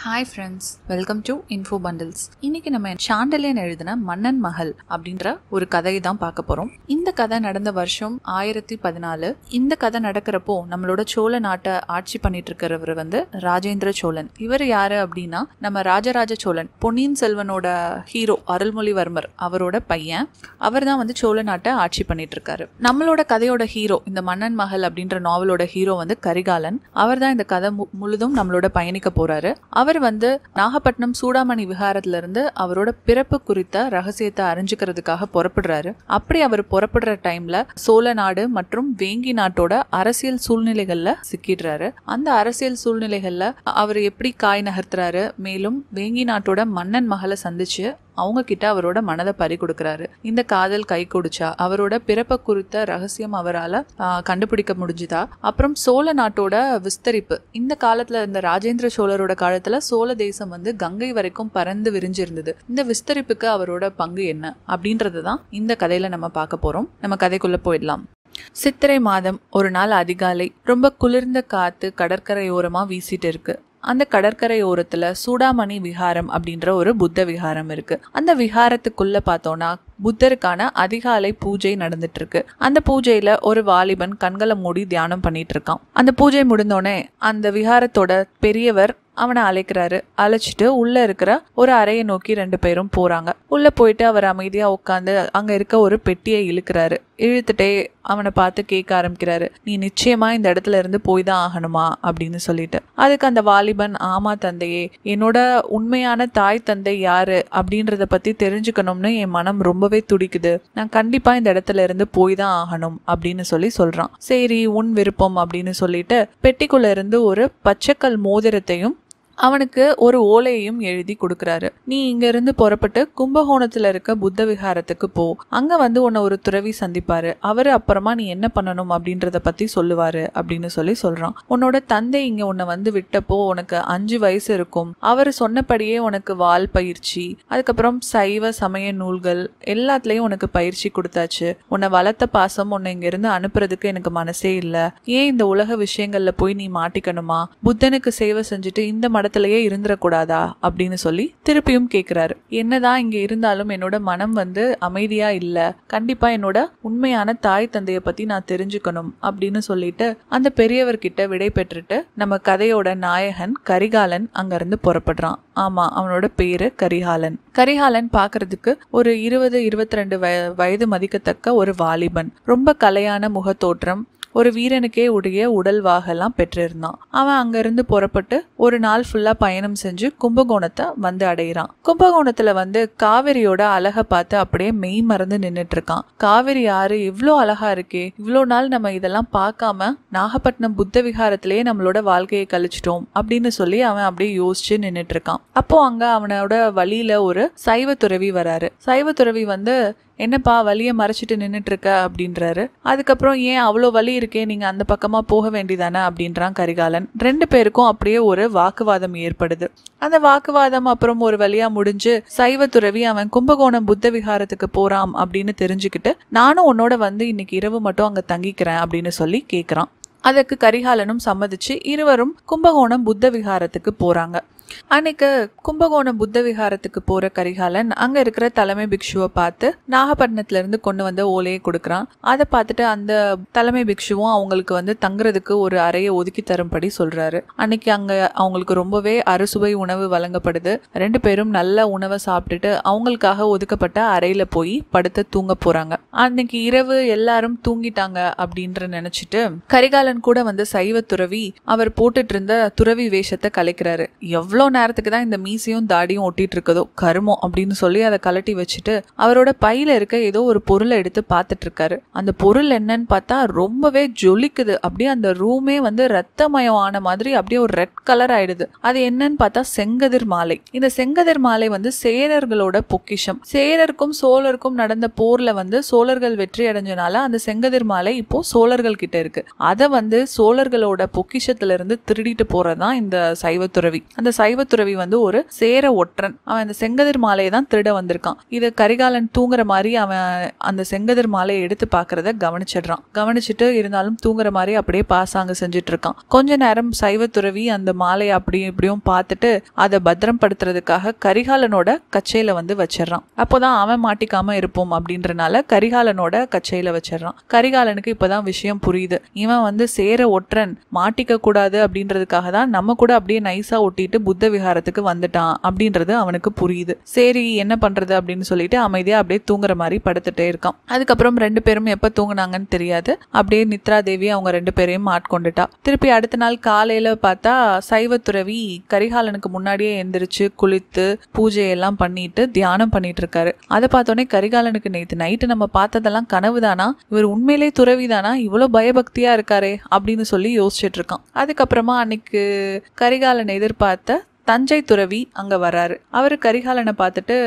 hi friends welcome to info bundles இன்னைக்கு நம்ம சாண்டலியன் எழுதின மன்னன் மகள் அப்படின்ற ஒரு கதையை தான் பார்க்க போறோம் இந்த கதை நடந்த வருஷம் ஆயிரத்தி பதினாலு இந்த கதை நடக்கிறப்போ நம்மளோட சோழ நாட்டை ஆட்சி பண்ணிட்டு இருக்கிறவர் வந்து ராஜேந்திர சோழன் இவர் யாரு அப்படின்னா நம்ம ராஜராஜ சோழன் பொன்னியின் செல்வனோட ஹீரோ அருள்மொழிவர்மர் அவரோட பையன் அவர் தான் வந்து சோழ நாட்டை ஆட்சி பண்ணிட்டு இருக்காரு நம்மளோட கதையோட ஹீரோ இந்த மன்னன் மகள் அப்படின்ற நாவலோட ஹீரோ வந்து கரிகாலன் அவர் தான் இந்த கதை மு- முழுதும் நம்மளோட பயணிக்க போறாரு அவர் வந்து நாகப்பட்டினம் சூடாமணி விஹாரத்துல இருந்து அவரோட பிறப்பு குறித்த ரகசியத்தை அறிஞ்சுக்கிறதுக்காக புறப்படுறாரு அப்படி அவர் புறப்படுற டைம்ல சோழ நாடு மற்றும் வேங்கி நாட்டோட அரசியல் சூழ்நிலைகள்ல சிக்கிடுறாரு அந்த அரசியல் சூழ்நிலைகள்ல அவர் எப்படி காய் நகர்த்துறாரு மேலும் வேங்கி நாட்டோட மன்னன் மகளை சந்திச்சு அவங்க கிட்ட அவரோட மனதை பறி கொடுக்கறாரு இந்த காதல் கை கொடுச்சா அவரோட பிறப்பை குறித்த ரகசியம் அவரால் கண்டுபிடிக்க முடிஞ்சுதா அப்புறம் சோழ நாட்டோட விஸ்தரிப்பு இந்த காலத்துல இந்த ராஜேந்திர சோழரோட காலத்துல சோழ தேசம் வந்து கங்கை வரைக்கும் பறந்து விரிஞ்சிருந்தது இந்த விஸ்தரிப்புக்கு அவரோட பங்கு என்ன அப்படின்றது தான் இந்த கதையில நம்ம பார்க்க போறோம் நம்ம கதைக்குள்ள போயிடலாம் சித்திரை மாதம் ஒரு நாள் அதிகாலை ரொம்ப குளிர்ந்த காத்து கடற்கரையோரமா வீசிட்டு இருக்கு அந்த கடற்கரை ஓரத்துல சூடாமணி விஹாரம் அப்படின்ற ஒரு புத்த விஹாரம் இருக்கு அந்த விஹாரத்துக்குள்ள பார்த்தோம்னா புத்தருக்கான அதிகாலை பூஜை நடந்துட்டு இருக்கு அந்த பூஜையில ஒரு வாலிபன் கண்களை மூடி தியானம் பண்ணிட்டு இருக்கான் அந்த பூஜை முடிந்தோடனே அந்த விஹாரத்தோட பெரியவர் அவனை அழைக்கிறாரு அழைச்சிட்டு உள்ள இருக்கிற ஒரு அறையை நோக்கி ரெண்டு பேரும் போறாங்க உள்ள போயிட்டு அவர் அமைதியா உட்காந்து அங்க இருக்க ஒரு பெட்டியை இழுக்கிறாரு இழுத்துட்டே அவனை பார்த்து கேட்க ஆரம்பிக்கிறாரு நீ நிச்சயமா இந்த இடத்துல இருந்து போய் தான் ஆகணுமா அப்படின்னு சொல்லிட்டு அதுக்கு அந்த வாலிபன் ஆமா தந்தையே என்னோட உண்மையான தாய் தந்தை யாரு அப்படின்றத பத்தி தெரிஞ்சுக்கணும்னு என் மனம் ரொம்பவே துடிக்குது நான் கண்டிப்பா இந்த இடத்துல இருந்து போய் தான் ஆகணும் அப்படின்னு சொல்லி சொல்றான் சரி உன் விருப்பம் அப்படின்னு சொல்லிட்டு பெட்டிக்குள்ள இருந்து ஒரு பச்சைக்கல் மோதிரத்தையும் அவனுக்கு ஒரு ஓலையையும் எழுதி கொடுக்கறாரு நீ இங்க இருந்து புறப்பட்டு கும்பகோணத்துல இருக்க புத்த விஹாரத்துக்கு போ அங்க வந்து உன்னை ஒரு துறவி சந்திப்பாரு அவரு அப்புறமா நீ என்ன பண்ணணும் அப்படின்றத பத்தி சொல்லுவாரு அப்படின்னு சொல்லி சொல்றான் உன்னோட தந்தை இங்க உன்னை வந்து விட்டப்போ உனக்கு அஞ்சு வயசு இருக்கும் அவர் சொன்னபடியே உனக்கு வால் பயிற்சி அதுக்கப்புறம் சைவ சமய நூல்கள் எல்லாத்துலயும் உனக்கு பயிற்சி கொடுத்தாச்சு உன்னை வளர்த்த பாசம் உன்னை இங்க இருந்து அனுப்புறதுக்கு எனக்கு மனசே இல்ல ஏன் இந்த உலக விஷயங்கள்ல போய் நீ மாட்டிக்கணுமா புத்தனுக்கு சேவை செஞ்சுட்டு இந்த மடத்திலேயே இருந்துடக்கூடாதா அப்படின்னு சொல்லி திருப்பியும் கேக்குறாரு என்னதான் இங்க இருந்தாலும் என்னோட மனம் வந்து அமைதியா இல்ல கண்டிப்பா என்னோட உண்மையான தாய் தந்தைய பத்தி நான் தெரிஞ்சுக்கணும் அப்படின்னு சொல்லிட்டு அந்த பெரியவர்கிட்ட விடை பெற்றுட்டு நம்ம கதையோட நாயகன் கரிகாலன் அங்க இருந்து புறப்படுறான் ஆமா அவனோட பேரு கரிகாலன் கரிகாலன் பார்க்கிறதுக்கு ஒரு இருபது இருபத்தி ரெண்டு வயது மதிக்கத்தக்க ஒரு வாலிபன் ரொம்ப கலையான முகத்தோற்றம் ஒரு வீரனுக்கே உடைய உடல் வாகெல்லாம் பெற்றிருந்தான் அவன் அங்கிருந்து புறப்பட்டு ஒரு நாள் ஃபுல்லா பயணம் செஞ்சு கும்பகோணத்தை வந்து அடையிறான் கும்பகோணத்துல வந்து காவிரியோட அழகை பார்த்து அப்படியே மெய் மறந்து நின்னுட்டு இருக்கான் காவிரி ஆறு இவ்வளோ அழகா இருக்கே இவ்வளோ நாள் நம்ம இதெல்லாம் பார்க்காம நாகப்பட்டினம் புத்த விகாரத்திலேயே நம்மளோட வாழ்க்கையை கழிச்சிட்டோம் அப்படின்னு சொல்லி அவன் அப்படியே யோசிச்சு நின்னுட்டு இருக்கான் அப்போ அங்க அவனோட வழியில ஒரு சைவ துறவி வராரு சைவ துறவி வந்து என்னப்பா வலியை மறைச்சிட்டு நின்னுட்டு இருக்க அப்படின்றாரு அதுக்கப்புறம் ஏன் அவ்வளோ வலி இருக்கே நீங்க அந்த பக்கமா போக வேண்டியதானே அப்படின்றான் கரிகாலன் ரெண்டு பேருக்கும் அப்படியே ஒரு வாக்குவாதம் ஏற்படுது அந்த வாக்குவாதம் அப்புறம் ஒரு வழியா முடிஞ்சு சைவ துறவி அவன் கும்பகோணம் புத்த விகாரத்துக்கு போறான் அப்படின்னு தெரிஞ்சுக்கிட்டு நானும் உன்னோட வந்து இன்னைக்கு இரவு மட்டும் அங்க தங்கிக்கிறேன் அப்படின்னு சொல்லி கேக்குறான் அதற்கு கரிகாலனும் சம்மதிச்சு இருவரும் கும்பகோணம் புத்த விகாரத்துக்கு போறாங்க அன்னைக்கு கும்பகோணம் புத்த விகாரத்துக்கு போற கரிகாலன் அங்க இருக்கிற தலைமை பிக்ஷுவை பார்த்து நாகப்பட்டினத்துல இருந்து கொண்டு வந்த ஓலையை கொடுக்குறான் அதை பார்த்துட்டு அந்த தலைமை பிக்ஷுவும் அவங்களுக்கு வந்து தங்குறதுக்கு ஒரு அறையை ஒதுக்கி தரும்படி சொல்றாரு அன்னைக்கு அங்க அவங்களுக்கு ரொம்பவே அறுசுவை உணவு வழங்கப்படுது ரெண்டு பேரும் நல்ல உணவை சாப்பிட்டுட்டு அவங்களுக்காக ஒதுக்கப்பட்ட அறையில போய் படுத்து தூங்க போறாங்க அன்னைக்கு இரவு எல்லாரும் தூங்கிட்டாங்க அப்படின்ற நினைச்சிட்டு கரிகாலன் கூட வந்து சைவ துறவி அவர் போட்டுட்டு இருந்த துறவி வேஷத்தை கலைக்கிறாரு எவ்வளோ நேரத்துக்கு தான் இந்த மீசையும் தாடியும் ஒட்டிட்டு இருக்கதோ கருமம் அப்படின்னு சொல்லி அதை கலட்டி வச்சுட்டு அவரோட பையில இருக்க ஏதோ ஒரு பொருளை எடுத்து பார்த்துட்டு இருக்காரு அந்த பொருள் என்னன்னு பார்த்தா ரொம்பவே ஜொலிக்குது அப்படியே அந்த ரூமே வந்து ரத்தமயம் ஆன மாதிரி அப்படியே ஒரு ரெட் கலர் ஆயிடுது அது என்னன்னு பார்த்தா செங்கதிர் மாலை இந்த செங்கதிர் மாலை வந்து சேரர்களோட பொக்கிஷம் சேரருக்கும் சோழருக்கும் நடந்த போர்ல வந்து சோழர்கள் வெற்றி அடைஞ்சனால அந்த செங்கதிர் மாலை இப்போ சோழர்கள் கிட்ட இருக்கு அதை வந்து சோழர்களோட பொக்கிஷத்துல இருந்து திருடிட்டு போறதுதான் இந்த சைவத்துறவி அந்த சைவத்துறவி வந்து ஒரு சேர ஒற்றன் அவன் இந்த செங்கதிர் மாலையை தான் திருட வந்திருக்கான் இது கரிகாலன் தூங்குற மாதிரி அவன் அந்த செங்கதிர் மாலையை எடுத்து பார்க்கறத கவனிச்சிடுறான் கவனிச்சுட்டு இருந்தாலும் தூங்குற மாதிரி அப்படியே பாசாங்க செஞ்சுட்டு இருக்கான் கொஞ்ச நேரம் சைவத்துறவி அந்த மாலையை அப்படியும் இப்படியும் பார்த்துட்டு அதை பத்திரம் படுத்துறதுக்காக கரிகாலனோட கச்சையில வந்து வச்சிடறான் அப்போதான் அவன் மாட்டிக்காம இருப்போம் அப்படின்றனால கரிகாலனோட கச்சையில வச்சிடறான் கரிகாலனுக்கு இப்பதான் விஷயம் புரியுது இவன் வந்து சேர ஒற்றன் மாட்டிக்க கூடாது அப்படின்றதுக்காக தான் நம்ம கூட அப்படியே நைஸா ஒட்டிட்டு புத்த விகாரத்துக்கு வந்துட்டான் அப்படின்றது அவனுக்கு புரியுது சரி என்ன பண்றது அப்படின்னு சொல்லிட்டு அமைதியா அப்படியே தூங்குற மாதிரி படுத்துட்டே இருக்கான் அதுக்கப்புறம் ரெண்டு பேரும் எப்ப தூங்குனாங்கன்னு தெரியாது அப்படியே நித்ரா தேவி அவங்க ரெண்டு பேரையும் ஆட்கொண்டுட்டா திருப்பி அடுத்த நாள் காலையில பார்த்தா சைவத்துறவி கரிகாலனுக்கு முன்னாடியே எந்திரிச்சு குளித்து பூஜையெல்லாம் பண்ணிட்டு தியானம் பண்ணிட்டு இருக்காரு அதை பார்த்தோன்னே கரிகாலனுக்கு நேத்து நைட்டு நம்ம பார்த்ததெல்லாம் கனவுதானா இவர் உண்மையிலே துறவிதானா இவ்வளோ பயபக்தியா இருக்காரே அப்படின்னு சொல்லி யோசிச்சுட்டு இருக்கான் அதுக்கப்புறமா அன்னைக்கு கரிகாலன் எதிர்பார்த்த தஞ்சை துறவி அங்க வராரு அவரு கரிகாலனை பார்த்துட்டு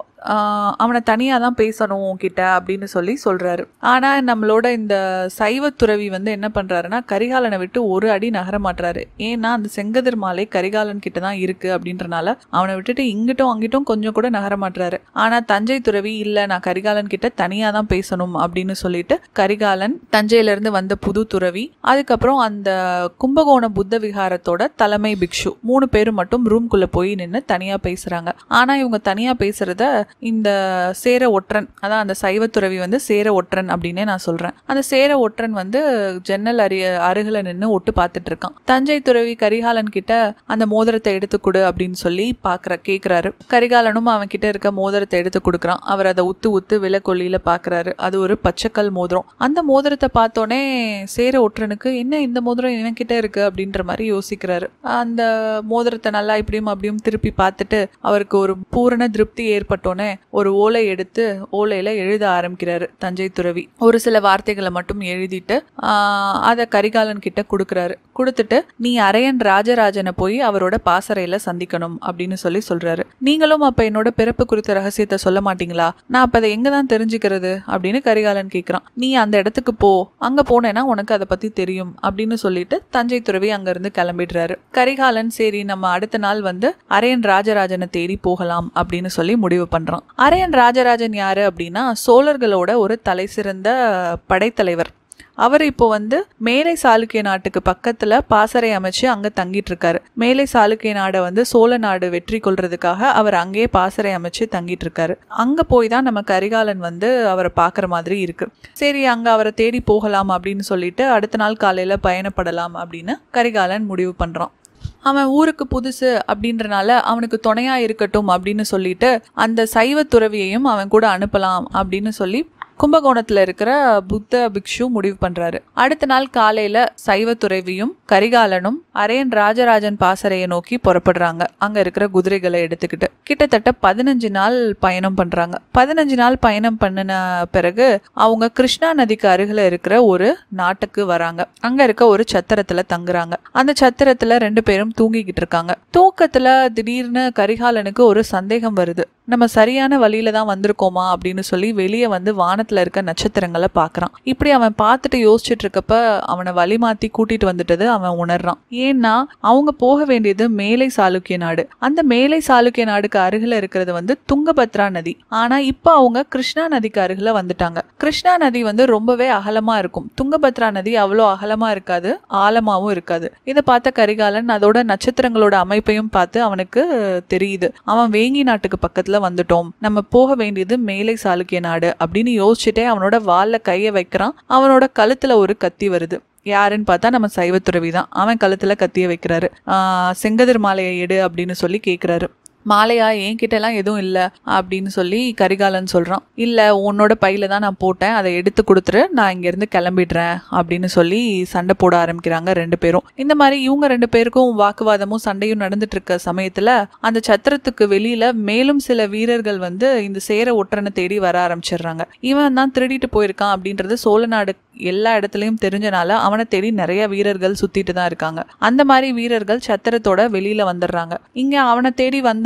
ஆஹ் அவனை தனியாக தான் பேசணும் உன்கிட்ட அப்படின்னு சொல்லி சொல்றாரு ஆனால் நம்மளோட இந்த சைவத்துறவி வந்து என்ன பண்றாருன்னா கரிகாலனை விட்டு ஒரு அடி நகர மாட்றாரு ஏன்னா அந்த செங்கதிர் மாலை கரிகாலன் கிட்ட தான் இருக்கு அப்படின்றனால அவனை விட்டுட்டு இங்கிட்டும் அங்கிட்டும் கொஞ்சம் கூட நகர மாட்றாரு ஆனால் தஞ்சை துறவி இல்லை நான் கரிகாலன் கிட்ட தனியாக தான் பேசணும் அப்படின்னு சொல்லிட்டு கரிகாலன் தஞ்சையிலேருந்து வந்த புது துறவி அதுக்கப்புறம் அந்த கும்பகோண புத்த விகாரத்தோட தலைமை பிக்ஷு மூணு பேரும் மட்டும் ரூம்குள்ளே போய் நின்று தனியாக பேசுகிறாங்க ஆனால் இவங்க தனியாக பேசுகிறத இந்த சேர ஒற்றன் அதான் அந்த சைவத்துறவி வந்து சேர ஒற்றன் அப்படின்னே நான் சொல்கிறேன் அந்த சேர ஒற்றன் வந்து ஜன்னல் அரிய அருகில் நின்று ஒட்டு பார்த்துட்டு இருக்கான் தஞ்சை துறவி கரிகாலன் கிட்ட அந்த மோதிரத்தை எடுத்து கொடு அப்படின்னு சொல்லி பார்க்குற கேட்குறாரு கரிகாலனும் அவன் கிட்ட இருக்க மோதிரத்தை எடுத்து கொடுக்குறான் அவர் அதை உத்து உத்து விலக்கொல்லியில் பார்க்குறாரு அது ஒரு பச்சைக்கல் மோதிரம் அந்த மோதிரத்தை பார்த்தோன்னே சேர ஒற்றனுக்கு என்ன இந்த மோதிரம் இவன் கிட்ட இருக்கு அப்படின்ற மாதிரி யோசிக்கிறாரு அந்த மோதிரத்தை நல்லா இப்படியும் அப்படியும் திருப்பி பார்த்துட்டு அவருக்கு ஒரு பூரண திருப்தி ஏற்பட்டோன்னே ஒரு ஓலை எடுத்து ஓலையில எழுத ஆரம்பிக்கிறாரு தஞ்சை துறவி ஒரு சில வார்த்தைகளை மட்டும் எழுதிட்டு ஆஹ், அதை கரிகாலன் கிட்ட கொடுக்குறாரு கொடுத்துட்டு நீ அரையன் ராஜராஜனை போய் அவரோட பாசறையில சந்திக்கணும் அப்படின்னு சொல்லி சொல்றாரு நீங்களும் அப்ப என்னோட பிறப்பு குறித்த ரகசியத்தை சொல்ல மாட்டீங்களா நான் அப்ப அதை எங்க தான் தெரிஞ்சுக்கிறது அப்படின்னு கரிகாலன் கேக்குறான் நீ அந்த இடத்துக்கு போ அங்க போனேன்னா உனக்கு அதை பத்தி தெரியும் அப்படின்னு சொல்லிட்டு தஞ்சை துறவி அங்க இருந்து கிளம்பிடுறாரு கரிகாலன் சரி நம்ம அடுத்த நாள் வந்து அரையன் ராஜராஜனை தேடி போகலாம் அப்படின்னு சொல்லி முடிவு பண்றான் அரையன் ராஜராஜன் யாரு அப்படின்னா சோழர்களோட ஒரு தலை சிறந்த படைத்தலைவர் அவர் இப்போ வந்து மேலை சாளுக்கிய நாட்டுக்கு பக்கத்துல பாசறை அமைச்சு அங்க தங்கிட்டு இருக்காரு மேலை சாளுக்கிய நாடை வந்து சோழ நாடு வெற்றி கொள்றதுக்காக அவர் அங்கேயே பாசறை அமைச்சு தங்கிட்டு இருக்காரு அங்க போய் தான் நம்ம கரிகாலன் வந்து அவரை பார்க்குற மாதிரி இருக்கு சரி அங்க அவரை தேடி போகலாம் அப்படின்னு சொல்லிட்டு அடுத்த நாள் காலையில பயணப்படலாம் அப்படின்னு கரிகாலன் முடிவு பண்றான் அவன் ஊருக்கு புதுசு அப்படின்றனால அவனுக்கு துணையா இருக்கட்டும் அப்படின்னு சொல்லிட்டு அந்த சைவ துறவியையும் அவன் கூட அனுப்பலாம் அப்படின்னு சொல்லி கும்பகோணத்துல இருக்கிற புத்த பிக்ஷு முடிவு பண்றாரு அடுத்த நாள் காலையில சைவ துறவியும் கரிகாலனும் அரையன் ராஜராஜன் பாசறையை நோக்கி புறப்படுறாங்க அங்க இருக்கிற குதிரைகளை எடுத்துக்கிட்டு கிட்டத்தட்ட பதினஞ்சு நாள் பயணம் பண்றாங்க பதினஞ்சு நாள் பயணம் பண்ணின பிறகு அவங்க கிருஷ்ணா நதிக்கு அருகில இருக்கிற ஒரு நாட்டுக்கு வராங்க அங்க இருக்க ஒரு சத்திரத்துல தங்குறாங்க அந்த சத்திரத்துல ரெண்டு பேரும் தூங்கிக்கிட்டு இருக்காங்க தூக்கத்துல திடீர்னு கரிகாலனுக்கு ஒரு சந்தேகம் வருது நம்ம சரியான வழியில தான் வந்திருக்கோமா அப்படின்னு சொல்லி வெளியே வந்து வானத்துல இருக்க நட்சத்திரங்களை பார்க்கறான் இப்படி அவன் பார்த்துட்டு யோசிச்சுட்டு இருக்கப்ப அவனை வழி மாத்தி கூட்டிட்டு வந்துட்டது அவன் உணர்றான் ஏன்னா அவங்க போக வேண்டியது மேலை சாளுக்கிய நாடு அந்த மேலை சாளுக்கிய நாடுக்கு அருகில இருக்கிறது வந்து துங்கபத்ரா நதி ஆனா இப்போ அவங்க கிருஷ்ணா நதிக்கு அருகில வந்துட்டாங்க கிருஷ்ணா நதி வந்து ரொம்பவே அகலமா இருக்கும் துங்கபத்ரா நதி அவ்வளோ அகலமா இருக்காது ஆழமாவும் இருக்காது இதை பார்த்த கரிகாலன் அதோட நட்சத்திரங்களோட அமைப்பையும் பார்த்து அவனுக்கு தெரியுது அவன் வேங்கி நாட்டுக்கு பக்கத்துல வந்துட்டோம் நம்ம போக வேண்டியது மேலை சாளுக்கிய நாடு அப்படின்னு யோசிச்சுட்டே அவனோட வால்ல கைய வைக்கிறான் அவனோட கழுத்துல ஒரு கத்தி வருது யாருன்னு பார்த்தா நம்ம சைவத்துறவி தான் அவன் கழுத்துல கத்திய வைக்கிறாரு ஆஹ் செங்கதிர் மாலையை எடு அப்படின்னு சொல்லி கேக்குறாரு மாலையா என்கிட்ட எல்லாம் எதுவும் இல்லை அப்படின்னு சொல்லி கரிகாலன் சொல்றான் இல்ல உன்னோட பையில தான் நான் போட்டேன் அதை எடுத்து கொடுத்துரு நான் இங்க இருந்து கிளம்பிடுறேன் அப்படின்னு சொல்லி சண்டை போட ஆரம்பிக்கிறாங்க ரெண்டு பேரும் இந்த மாதிரி இவங்க ரெண்டு பேருக்கும் வாக்குவாதமும் சண்டையும் நடந்துட்டு இருக்க சமயத்துல அந்த சத்திரத்துக்கு வெளியில மேலும் சில வீரர்கள் வந்து இந்த சேர ஒற்றனை தேடி வர ஆரம்பிச்சிடுறாங்க இவன் தான் திருடிட்டு போயிருக்கான் அப்படின்றது சோழ நாடு எல்லா இடத்துலயும் தெரிஞ்சனால அவனை தேடி நிறைய வீரர்கள் சுத்திட்டு தான் இருக்காங்க அந்த மாதிரி வீரர்கள் சத்திரத்தோட வெளியில வந்துடுறாங்க இங்க அவனை தேடி வந்த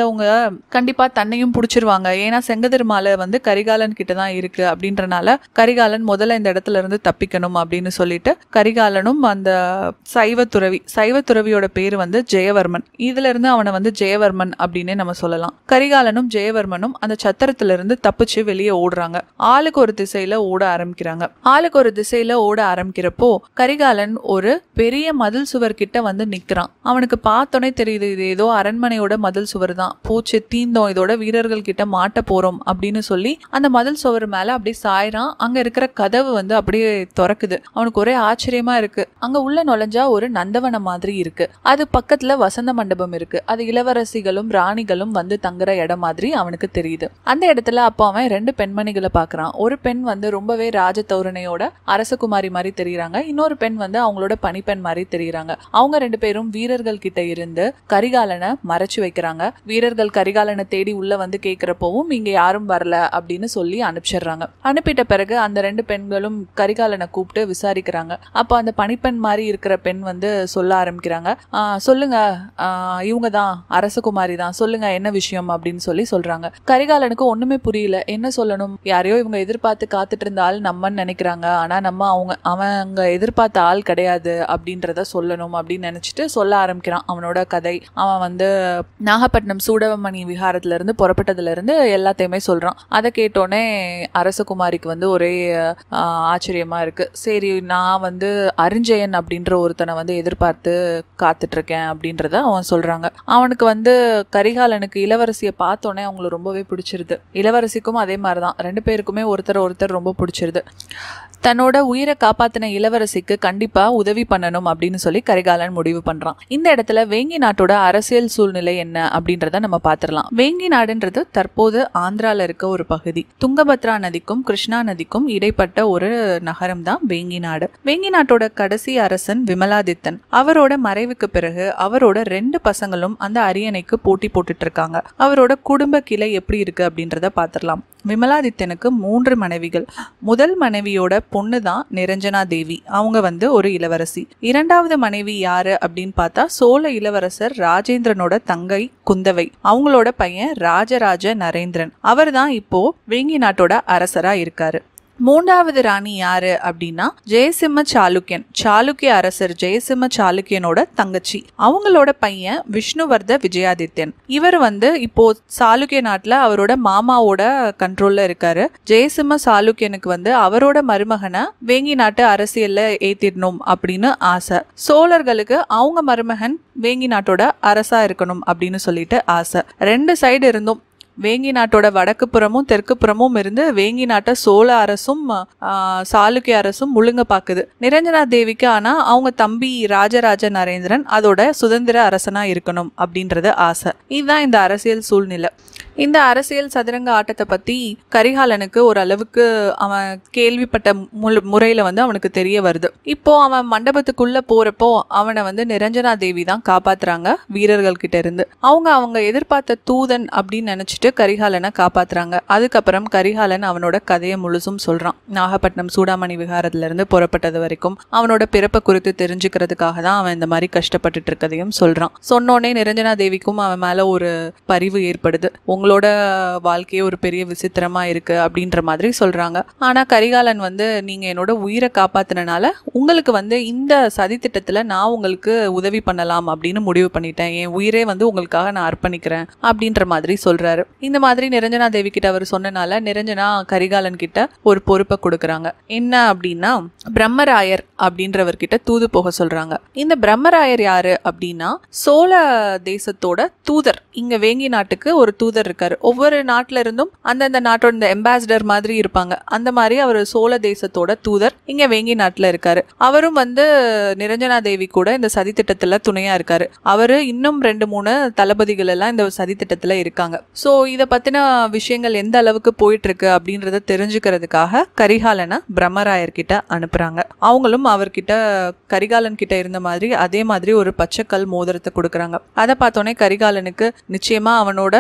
வந்தவங்க கண்டிப்பா தன்னையும் பிடிச்சிருவாங்க ஏன்னா செங்கதிர் மாலை வந்து கரிகாலன் கிட்ட தான் இருக்கு அப்படின்றனால கரிகாலன் முதல்ல இந்த இடத்துல இருந்து தப்பிக்கணும் அப்படின்னு சொல்லிட்டு கரிகாலனும் அந்த சைவ துறவி சைவ துறவியோட பேர் வந்து ஜெயவர்மன் இதுல இருந்து அவனை வந்து ஜெயவர்மன் அப்படின்னே நம்ம சொல்லலாம் கரிகாலனும் ஜெயவர்மனும் அந்த சத்திரத்துல இருந்து தப்பிச்சு வெளியே ஓடுறாங்க ஆளுக்கு ஒரு திசையில ஓட ஆரம்பிக்கிறாங்க ஆளுக்கு ஒரு திசையில ஓட ஆரம்பிக்கிறப்போ கரிகாலன் ஒரு பெரிய மதில் சுவர் கிட்ட வந்து நிக்கிறான் அவனுக்கு பார்த்தோன்னே தெரியுது இது ஏதோ அரண்மனையோட மதில் சுவர் தான் போச்சு தீந்தோம் இதோட வீரர்கள் கிட்ட மாட்ட போறோம் அப்படின்னு சொல்லி அந்த மதில் சுவர் மேல அப்படியே சாயறான் அங்க இருக்கிற கதவு வந்து அப்படியே திறக்குது அவனுக்கு ஒரே ஆச்சரியமா இருக்கு அங்க உள்ள நுழைஞ்சா ஒரு நந்தவனம் மாதிரி இருக்கு அது பக்கத்துல வசந்த மண்டபம் இருக்கு அது இளவரசிகளும் ராணிகளும் வந்து தங்குற இடம் மாதிரி அவனுக்கு தெரியுது அந்த இடத்துல அப்போ அவன் ரெண்டு பெண்மணிகளை பார்க்கறான் ஒரு பெண் வந்து ரொம்பவே ராஜ தோரணையோட அரசகுமாரி மாதிரி தெரியுறாங்க இன்னொரு பெண் வந்து அவங்களோட பணிப்பெண் மாதிரி தெரியுறாங்க அவங்க ரெண்டு பேரும் வீரர்கள் கிட்ட இருந்து கரிகாலனை மறைச்சு வைக்கிறாங்க வீரர்கள் கரிகாலனை தேடி உள்ள வந்து கேட்கிறப்பவும் இங்க யாரும் வரல அப்படின்னு சொல்லி அனுப்பிச்சிடுறாங்க அனுப்பிட்ட பிறகு அந்த ரெண்டு பெண்களும் கரிகாலனை கூப்பிட்டு விசாரிக்கிறாங்க அப்போ அந்த பணிப்பெண் மாதிரி இருக்கிற பெண் வந்து சொல்ல ஆரம்பிக்கிறாங்க "ஆ, சொல்லுங்க இவங்க தான் அரசகுமாரி தான் சொல்லுங்க என்ன விஷயம் அப்படின்னு சொல்லி சொல்றாங்க கரிகாலனுக்கு ஒண்ணுமே புரியல என்ன சொல்லணும் யாரையோ இவங்க எதிர்பார்த்து காத்துட்டு இருந்த ஆள் நம்மன்னு நினைக்கிறாங்க ஆனா நம்ம அவங்க அவன் அங்க எதிர்பார்த்த ஆள் கிடையாது அப்படின்றத சொல்லணும் அப்படின்னு நினைச்சிட்டு சொல்ல ஆரம்பிக்கிறான் அவனோட கதை அவன் வந்து நாகப்பட்டினம் சூடவமணி விஹாரத்துல இருந்து புறப்பட்டதுல இருந்து எல்லாத்தையுமே சொல்றான் அதை கேட்டோடனே அரசகுமாரிக்கு வந்து ஒரே ஆஹ், ஆச்சரியமா இருக்கு சரி நான் வந்து அரிஞ்சயன் அப்படின்ற ஒருத்தனை வந்து எதிர்பார்த்து காத்துட்டு இருக்கேன் அப்படின்றத அவன் சொல்றாங்க அவனுக்கு வந்து கரிகாலனுக்கு இளவரசியை பார்த்தோன்னே அவங்களுக்கு ரொம்பவே பிடிச்சிருது இளவரசிக்கும் அதே மாதிரி தான் ரெண்டு பேருக்குமே ஒருத்தர் ஒருத்தர் ரொம்ப பிடிச்சிருது தன்னோட உயிரை காப்பாத்தின இளவரசிக்கு கண்டிப்பா உதவி பண்ணணும் அப்படின்னு சொல்லி கரிகாலன் முடிவு பண்றான் இந்த இடத்துல வேங்கி நாட்டோட அரசியல் சூழ்நிலை என்ன அப்படின்றத நம்ம பார்த்திடலாம் வேங்கி நாடுன்றது தற்போது ஆந்திரால இருக்க ஒரு பகுதி துங்கபத்ரா நதிக்கும் கிருஷ்ணா நதிக்கும் இடைப்பட்ட ஒரு நகரம் தான் வேங்கி நாடு வேங்கி நாட்டோட கடைசி அரசன் விமலாதித்தன் அவரோட மறைவுக்கு பிறகு அவரோட ரெண்டு பசங்களும் அந்த அரியணைக்கு போட்டி போட்டுட்டு இருக்காங்க அவரோட குடும்ப கிளை எப்படி இருக்கு அப்படின்றத பார்த்திடலாம் விமலாதித்தனுக்கு மூன்று மனைவிகள் முதல் மனைவியோட பொண்ணு தான் நிரஞ்சனா தேவி அவங்க வந்து ஒரு இளவரசி இரண்டாவது மனைவி யாரு அப்படின்னு பார்த்தா சோழ இளவரசர் ராஜேந்திரனோட தங்கை குந்தவை அவங்களோட பையன் ராஜராஜ நரேந்திரன் அவர் தான் இப்போ வேங்கி நாட்டோட அரசரா இருக்காரு மூன்றாவது ராணி யாரு அப்படின்னா ஜெயசிம்ம சாளுக்கியன் சாளுக்கிய அரசர் ஜெயசிம்ம சாளுக்கியனோட தங்கச்சி அவங்களோட பையன் விஷ்ணுவர்த விஜயாதித்யன் இவர் வந்து இப்போ சாளுக்கிய நாட்டுல அவரோட மாமாவோட கண்ட்ரோல்ல இருக்காரு ஜெயசிம்ம சாளுக்கியனுக்கு வந்து அவரோட மருமகனை வேங்கி நாட்டு அரசியல்ல ஏத்திடணும் அப்படின்னு ஆசை சோழர்களுக்கு அவங்க மருமகன் வேங்கி நாட்டோட அரசா இருக்கணும் அப்படின்னு சொல்லிட்டு ஆசை ரெண்டு சைடு இருந்தும் வேங்கி நாட்டோட வடக்கு புறமும் தெற்கு புறமும் இருந்து வேங்கி நாட்டை சோழ அரசும் ஆ, சாளுக்கிய அரசும் முழுங்க பாக்குது நிரஞ்சனா தேவிக்கு ஆனா அவங்க தம்பி ராஜராஜ நரேந்திரன் அதோட சுதந்திர அரசனா இருக்கணும் அப்படின்றது ஆசை இதுதான் இந்த அரசியல் சூழ்நிலை இந்த அரசியல் சதுரங்க ஆட்டத்தை பத்தி கரிகாலனுக்கு ஒரு அளவுக்கு அவன் கேள்விப்பட்ட முல்- முறையில வந்து அவனுக்கு தெரிய வருது இப்போ அவன் மண்டபத்துக்குள்ள போறப்போ அவனை வந்து நிரஞ்சனா தேவி தான் காப்பாத்துறாங்க வீரர்கள் கிட்ட இருந்து அவங்க அவங்க எதிர்பார்த்த தூதன் அப்படின்னு நினைச்சிட்டு கரிகாலனை காப்பாத்துறாங்க அதுக்கப்புறம் கரிகாலன் அவனோட கதையை முழுசும் சொல்றான் நாகப்பட்டினம் சூடாமணி விகாரத்துல இருந்து புறப்பட்டது வரைக்கும் அவனோட பிறப்பை குறித்து தெரிஞ்சுக்கிறதுக்காக தான் அவன் இந்த மாதிரி கஷ்டப்பட்டுட்டு இருக்கதையும் சொல்றான் சொன்னோடனே நிரஞ்சனா தேவிக்கும் அவன் மேல ஒரு பரிவு ஏற்படுது உங்களோட வாழ்க்கையே ஒரு பெரிய விசித்திரமா இருக்கு அப்படின்ற மாதிரி சொல்றாங்க ஆனா கரிகாலன் வந்து நீங்க என்னோட உயிரை காப்பாத்தினால உங்களுக்கு வந்து இந்த சதித்திட்டத்துல நான் உங்களுக்கு உதவி பண்ணலாம் அப்படின்னு முடிவு பண்ணிட்டேன் என் உயிரே வந்து உங்களுக்காக நான் அர்ப்பணிக்கிறேன் அப்படின்ற மாதிரி சொல்றாரு இந்த மாதிரி நிரஞ்சனா தேவி கிட்ட அவர் சொன்னனால நிரஞ்சனா கரிகாலன் கிட்ட ஒரு பொறுப்பை கொடுக்கறாங்க என்ன அப்படின்னா பிரம்மராயர் அப்படின்றவர்கிட்ட தூது போக சொல்றாங்க இந்த பிரம்மராயர் யாரு அப்படின்னா சோழ தேசத்தோட தூதர் இங்க வேங்கி நாட்டுக்கு ஒரு தூதர் இருக்காரு ஒவ்வொரு நாட்டுல இருந்தும் அந்தந்த நாட்டோட இந்த எம்பாசிடர் மாதிரி இருப்பாங்க அந்த மாதிரி அவர் சோழ தேசத்தோட தூதர் இங்க வேங்கி நாட்டுல இருக்காரு அவரும் வந்து நிரஞ்சனா தேவி கூட இந்த சதித்திட்டத்துல துணையா இருக்காரு அவரு இன்னும் ரெண்டு மூணு தளபதிகள் எல்லாம் இந்த சதித்திட்டத்துல இருக்காங்க சோ இத பத்தின விஷயங்கள் எந்த அளவுக்கு போயிட்டு இருக்கு அப்படின்றத தெரிஞ்சுக்கிறதுக்காக கரிகாலனை பிரம்மராயர் கிட்ட அனுப்புறாங்க அவங்களும் அவர்கிட்ட கரிகாலன் கிட்ட இருந்த மாதிரி அதே மாதிரி ஒரு பச்சைக்கல் மோதிரத்தை கொடுக்குறாங்க அதை பார்த்தோன்னே கரிகாலனுக்கு நிச்சயமா அவனோட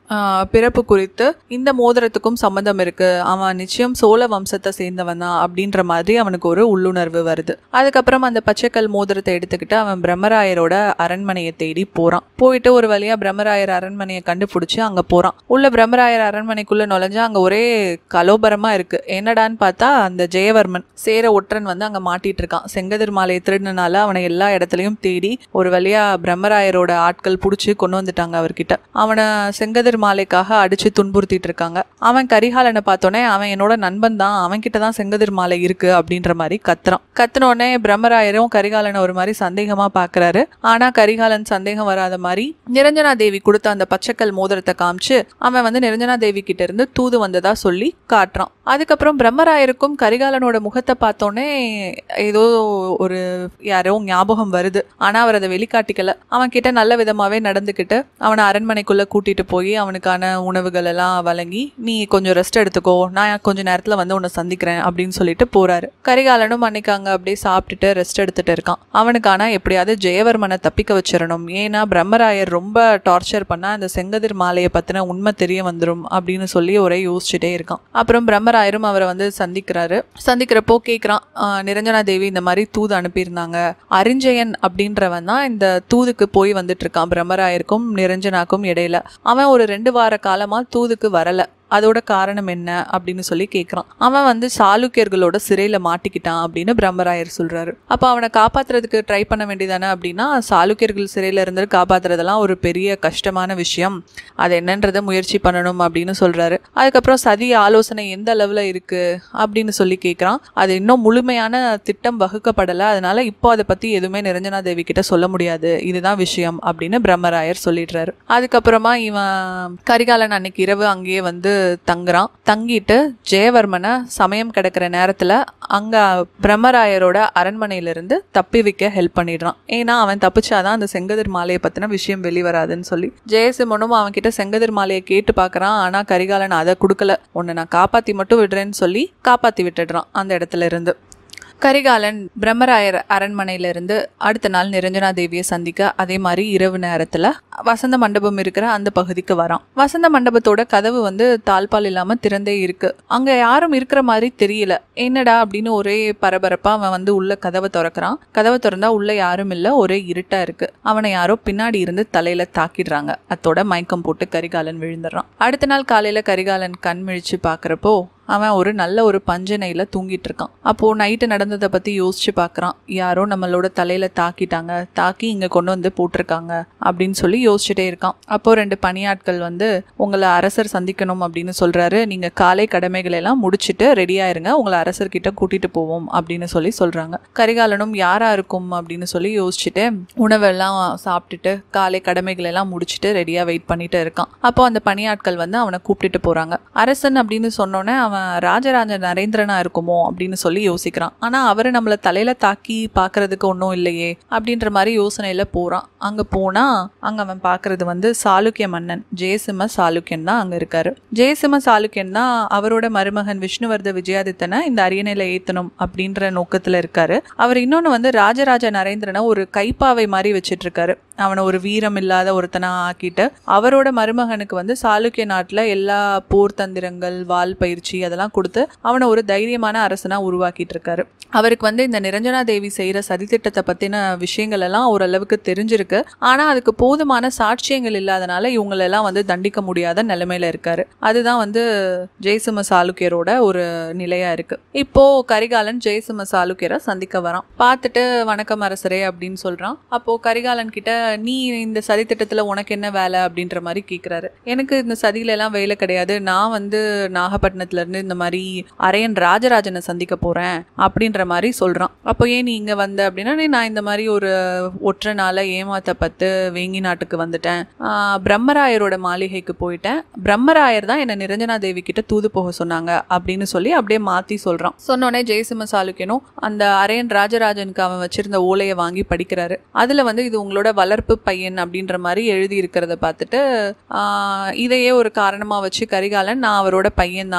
ஆஹ், பிறப்பு குறித்து இந்த மோதிரத்துக்கும் சம்மந்தம் இருக்கு அவன் நிச்சயம் சோழ வம்சத்தை சேர்ந்தவன் தான் அப்படின்ற மாதிரி அவனுக்கு ஒரு உள்ளுணர்வு வருது அதுக்கப்புறம் அந்த பச்சைக்கல் மோதிரத்தை எடுத்துக்கிட்டு அவன் பிரம்மராயரோட அரண்மனையை தேடி போறான் போயிட்டு ஒரு வழியா பிரம்மராயர் அரண்மனையை கண்டுபிடிச்சு அங்க போறான் உள்ள பிரம்மராயர் அரண்மனைக்குள்ள நுழைஞ்சா அங்க ஒரே கலோபரமா இருக்கு என்னடான்னு பார்த்தா அந்த ஜெயவர்மன் சேர ஒற்றன் வந்து அங்க மாட்டிட்டு இருக்கான் செங்கதிர் மாலையை திருடினால அவனை எல்லா இடத்துலயும் தேடி ஒரு வழியா பிரம்மராயரோட ஆட்கள் புடிச்சு கொண்டு வந்துட்டாங்க அவர்கிட்ட அவனை செங்கதிர் மாலைக்காக அடிச்சு துன்புறுத்திட்டு இருக்காங்க அவன் கரிகாலனை பார்த்தோன்னே அவன் என்னோட நண்பன் தான் அவன் கிட்ட தான் செங்கதிர் மாலை இருக்கு அப்படின்ற மாதிரி கத்துறான் கத்துன உடனே பிரம்மராயரும் கரிகாலனை ஒரு மாதிரி சந்தேகமா பாக்குறாரு ஆனா கரிகாலன் சந்தேகம் வராத மாதிரி நிரஞ்சனா தேவி கொடுத்த அந்த பச்சைக்கல் மோதிரத்தை காமிச்சு அவன் வந்து நிரஞ்சனா தேவி கிட்ட இருந்து தூது வந்ததா சொல்லி காட்டுறான் அதுக்கப்புறம் பிரம்மராயருக்கும் கரிகாலனோட முகத்தை பார்த்தோன்னே ஏதோ ஒரு யாரோ ஞாபகம் வருது ஆனா அவர் அதை வெளிக்காட்டிக்கல அவன் கிட்ட நல்ல விதமாவே நடந்துக்கிட்டு அவனை அரண்மனைக்குள்ள கூட்டிட்டு போய் அவனுக்கான உணவுகள் எல்லாம் வழங்கி நீ கொஞ்சம் ரெஸ்ட் எடுத்துக்கோ நான் கொஞ்ச நேரத்துல வந்து உன்னை சந்திக்கிறேன் அப்படின்னு சொல்லிட்டு போறாரு கரிகாலனும் அன்னைக்கு அங்க அப்படியே சாப்பிட்டுட்டு ரெஸ்ட் எடுத்துட்டு இருக்கான் அவனுக்கான எப்படியாவது ஜெயவர்மனை தப்பிக்க வச்சிடணும் ஏன்னா பிரம்மராயர் ரொம்ப டார்ச்சர் பண்ணா அந்த செங்கதிர் மாலையை பத்தின உண்மை தெரிய வந்துரும் அப்படின்னு சொல்லி ஒரே யோசிச்சுட்டே இருக்கான் அப்புறம் பிரம்மராயரும் அவரை வந்து சந்திக்கிறாரு சந்திக்கிறப்போ கேட்குறான் நிரஞ்சனா தேவி இந்த மாதிரி தூது அனுப்பியிருந்தாங்க அரிஞ்சயன் அப்படின்றவன் தான் இந்த தூதுக்கு போய் வந்துட்டு இருக்கான் பிரம்மராயருக்கும் நிரஞ்சனாக்கும் இடையில அவன் ஒரு ரெண்டு வார காலமா தூதுக்கு வரல அதோட காரணம் என்ன அப்படின்னு சொல்லி கேட்குறான் அவன் வந்து சாளுக்கியர்களோட சிறையில் மாட்டிக்கிட்டான் அப்படின்னு பிரம்மராயர் சொல்றாரு அப்போ அவனை காப்பாத்துறதுக்கு ட்ரை பண்ண வேண்டியதானே அப்படின்னா சாளுக்கியர்கள் சிறையில் இருந்து காப்பாத்துறதெல்லாம் ஒரு பெரிய கஷ்டமான விஷயம் அது என்னன்றதை முயற்சி பண்ணணும் அப்படின்னு சொல்றாரு அதுக்கப்புறம் சதி ஆலோசனை எந்த அளவில் இருக்கு அப்படின்னு சொல்லி கேட்குறான் அது இன்னும் முழுமையான திட்டம் வகுக்கப்படலை அதனால இப்போ அதை பற்றி எதுவுமே நிரஞ்சனா தேவி கிட்ட சொல்ல முடியாது இதுதான் விஷயம் அப்படின்னு பிரம்மராயர் சொல்லிடுறாரு அதுக்கப்புறமா இவன் கரிகாலன் அன்னைக்கு இரவு அங்கேயே வந்து தங்குறான் தங்கிட்டு ஜெயவர்மனை சமயம் கிடக்கிற நேரத்துல அங்க பிரம்மராயரோட அரண்மனையிலிருந்து தப்பி வைக்க ஹெல்ப் பண்ணிடுறான் ஏன்னா அவன் தப்பிச்சாதான் அந்த செங்கதிர் மாலையை பத்தின விஷயம் வெளிவராதுன்னு சொல்லி ஜெயசிம்மனும் அவன் கிட்ட செங்கதிர் மாலையை கேட்டு பார்க்கறான் ஆனா கரிகாலன் அதை கொடுக்கல உன்னை நான் காப்பாத்தி மட்டும் விடுறேன்னு சொல்லி காப்பாத்தி விட்டுடுறான் அந்த இடத்துல இருந்து கரிகாலன் பிரம்மராயர் அரண்மனையிலிருந்து அடுத்த நாள் நிரஞ்சனா தேவியை சந்திக்க அதே மாதிரி இரவு நேரத்துல வசந்த மண்டபம் இருக்கிற அந்த பகுதிக்கு வரான் வசந்த மண்டபத்தோட கதவு வந்து தாழ்பால் இல்லாம திறந்தே இருக்கு அங்க யாரும் இருக்கிற மாதிரி தெரியல என்னடா அப்படின்னு ஒரே பரபரப்பா அவன் வந்து உள்ள கதவை திறக்கிறான் கதவை திறந்தா உள்ள யாரும் இல்ல ஒரே இருட்டா இருக்கு அவனை யாரோ பின்னாடி இருந்து தலையில தாக்கிடுறாங்க அத்தோட மயக்கம் போட்டு கரிகாலன் விழுந்துடுறான் அடுத்த நாள் காலையில கரிகாலன் கண் விழிச்சு பாக்குறப்போ அவன் ஒரு நல்ல ஒரு பஞ்சனையில தூங்கிட்டு இருக்கான் அப்போ நைட்டு நடந்ததை பத்தி யோசிச்சு பார்க்கறான் யாரோ நம்மளோட தலையில தாக்கிட்டாங்க தாக்கி இங்க கொண்டு வந்து போட்டிருக்காங்க அப்படின்னு சொல்லி யோசிச்சுட்டே இருக்கான் அப்போ ரெண்டு பணியாட்கள் வந்து உங்களை அரசர் சந்திக்கணும் அப்படின்னு சொல்றாரு நீங்க காலை கடமைகளை எல்லாம் முடிச்சிட்டு ரெடியா இருங்க உங்களை அரசர்கிட்ட கூட்டிட்டு போவோம் அப்படின்னு சொல்லி சொல்றாங்க கரிகாலனும் யாரா இருக்கும் அப்படின்னு சொல்லி யோசிச்சுட்டு உணவெல்லாம் சாப்பிட்டுட்டு காலை கடமைகளை எல்லாம் முடிச்சிட்டு ரெடியா வெயிட் பண்ணிட்டு இருக்கான் அப்போ அந்த பணியாட்கள் வந்து அவனை கூப்பிட்டுட்டு போறாங்க அரசன் அப்படின்னு சொன்னோன்னே அவன் ராஜராஜ நரேந்திரனா இருக்குமோ அப்படின்னு சொல்லி யோசிக்கிறான் ஆனா அவரு நம்மள தலையில தாக்கி பாக்குறதுக்கு ஒன்றும் இல்லையே அப்படின்ற மாதிரி யோசனையில போறான் அங்க போனா அங்க அவன் பாக்குறது வந்து சாளுக்கிய மன்னன் ஜெயசிம்ம சாளுக்கியன் தான் அங்க இருக்காரு ஜெயசிம்ம சாளுக்கியன் தான் அவரோட மருமகன் விஷ்ணுவர்த விஜயாதித்தனை இந்த அரியணையில ஏத்தணும் அப்படின்ற நோக்கத்துல இருக்காரு அவர் இன்னொன்னு வந்து ராஜராஜ நரேந்திரனை ஒரு கைப்பாவை மாதிரி வச்சிட்டு இருக்காரு அவனை ஒரு வீரம் இல்லாத ஒருத்தனா ஆக்கிட்டு அவரோட மருமகனுக்கு வந்து சாளுக்கிய நாட்டுல எல்லா போர் தந்திரங்கள் வால் பயிற்சி அதெல்லாம் கொடுத்து அவனை ஒரு தைரியமான அரசனா உருவாக்கிட்டு இருக்காரு அவருக்கு வந்து இந்த நிரஞ்சனா தேவி செய்யற சதித்திட்டத்தை பத்தின விஷயங்கள் எல்லாம் ஓரளவுக்கு தெரிஞ்சிருக்கு ஆனா அதுக்கு போதுமான சாட்சியங்கள் இல்லாதனால இவங்களெல்லாம் வந்து தண்டிக்க முடியாத நிலைமையில இருக்காரு அதுதான் வந்து ஜெயசிம்ம சாளுக்கியரோட ஒரு நிலையா இருக்கு இப்போ கரிகாலன் ஜெயசிம்ம சாளுக்கியரை சந்திக்க வரான் பார்த்துட்டு வணக்கம் அரசரே அப்படின்னு சொல்றான் அப்போ கரிகாலன் கிட்ட நீ இந்த சதித்திட்டத்துல உனக்கு என்ன வேலை அப்படின்ற மாதிரி கேக்குறாரு எனக்கு இந்த சதியில எல்லாம் வேலை கிடையாது நான் வந்து நாகப்பட்டினத்துல இருந்து இந்த மாதிரி அரையன் ராஜராஜனை சந்திக்க போறேன் அப்படின்ற மாதிரி சொல்றான் அப்போ ஏன் நீ இங்க வந்த அப்படின்னா "நீ நான் இந்த மாதிரி ஒரு ஒற்றனால ஏமாத்தப்பட்டு வேங்கி நாட்டுக்கு வந்துட்டேன் ஆஹ் பிரம்மராயரோட மாளிகைக்கு போயிட்டேன் பிரம்மராயர் தான் என்ன நிரஞ்சனா தேவி கிட்ட தூது போக சொன்னாங்க அப்படின்னு சொல்லி அப்படியே மாத்தி சொல்றான் சொன்னோடனே ஜெயசிம்ம சாளுக்கியனும் அந்த அரையன் ராஜராஜனுக்கு அவன் வச்சிருந்த ஓலையை வாங்கி படிக்கிறாரு அதுல வந்து இது உங்களோட வளர்ப்பு பையன் அப்படின்ற மாதிரி எழுதி இருக்கிறத பார்த்துட்டு ஆஹ் இதையே ஒரு காரணமா வச்சு கரிகாலன் நான் அவரோட பையன் தான் அப்படின்ற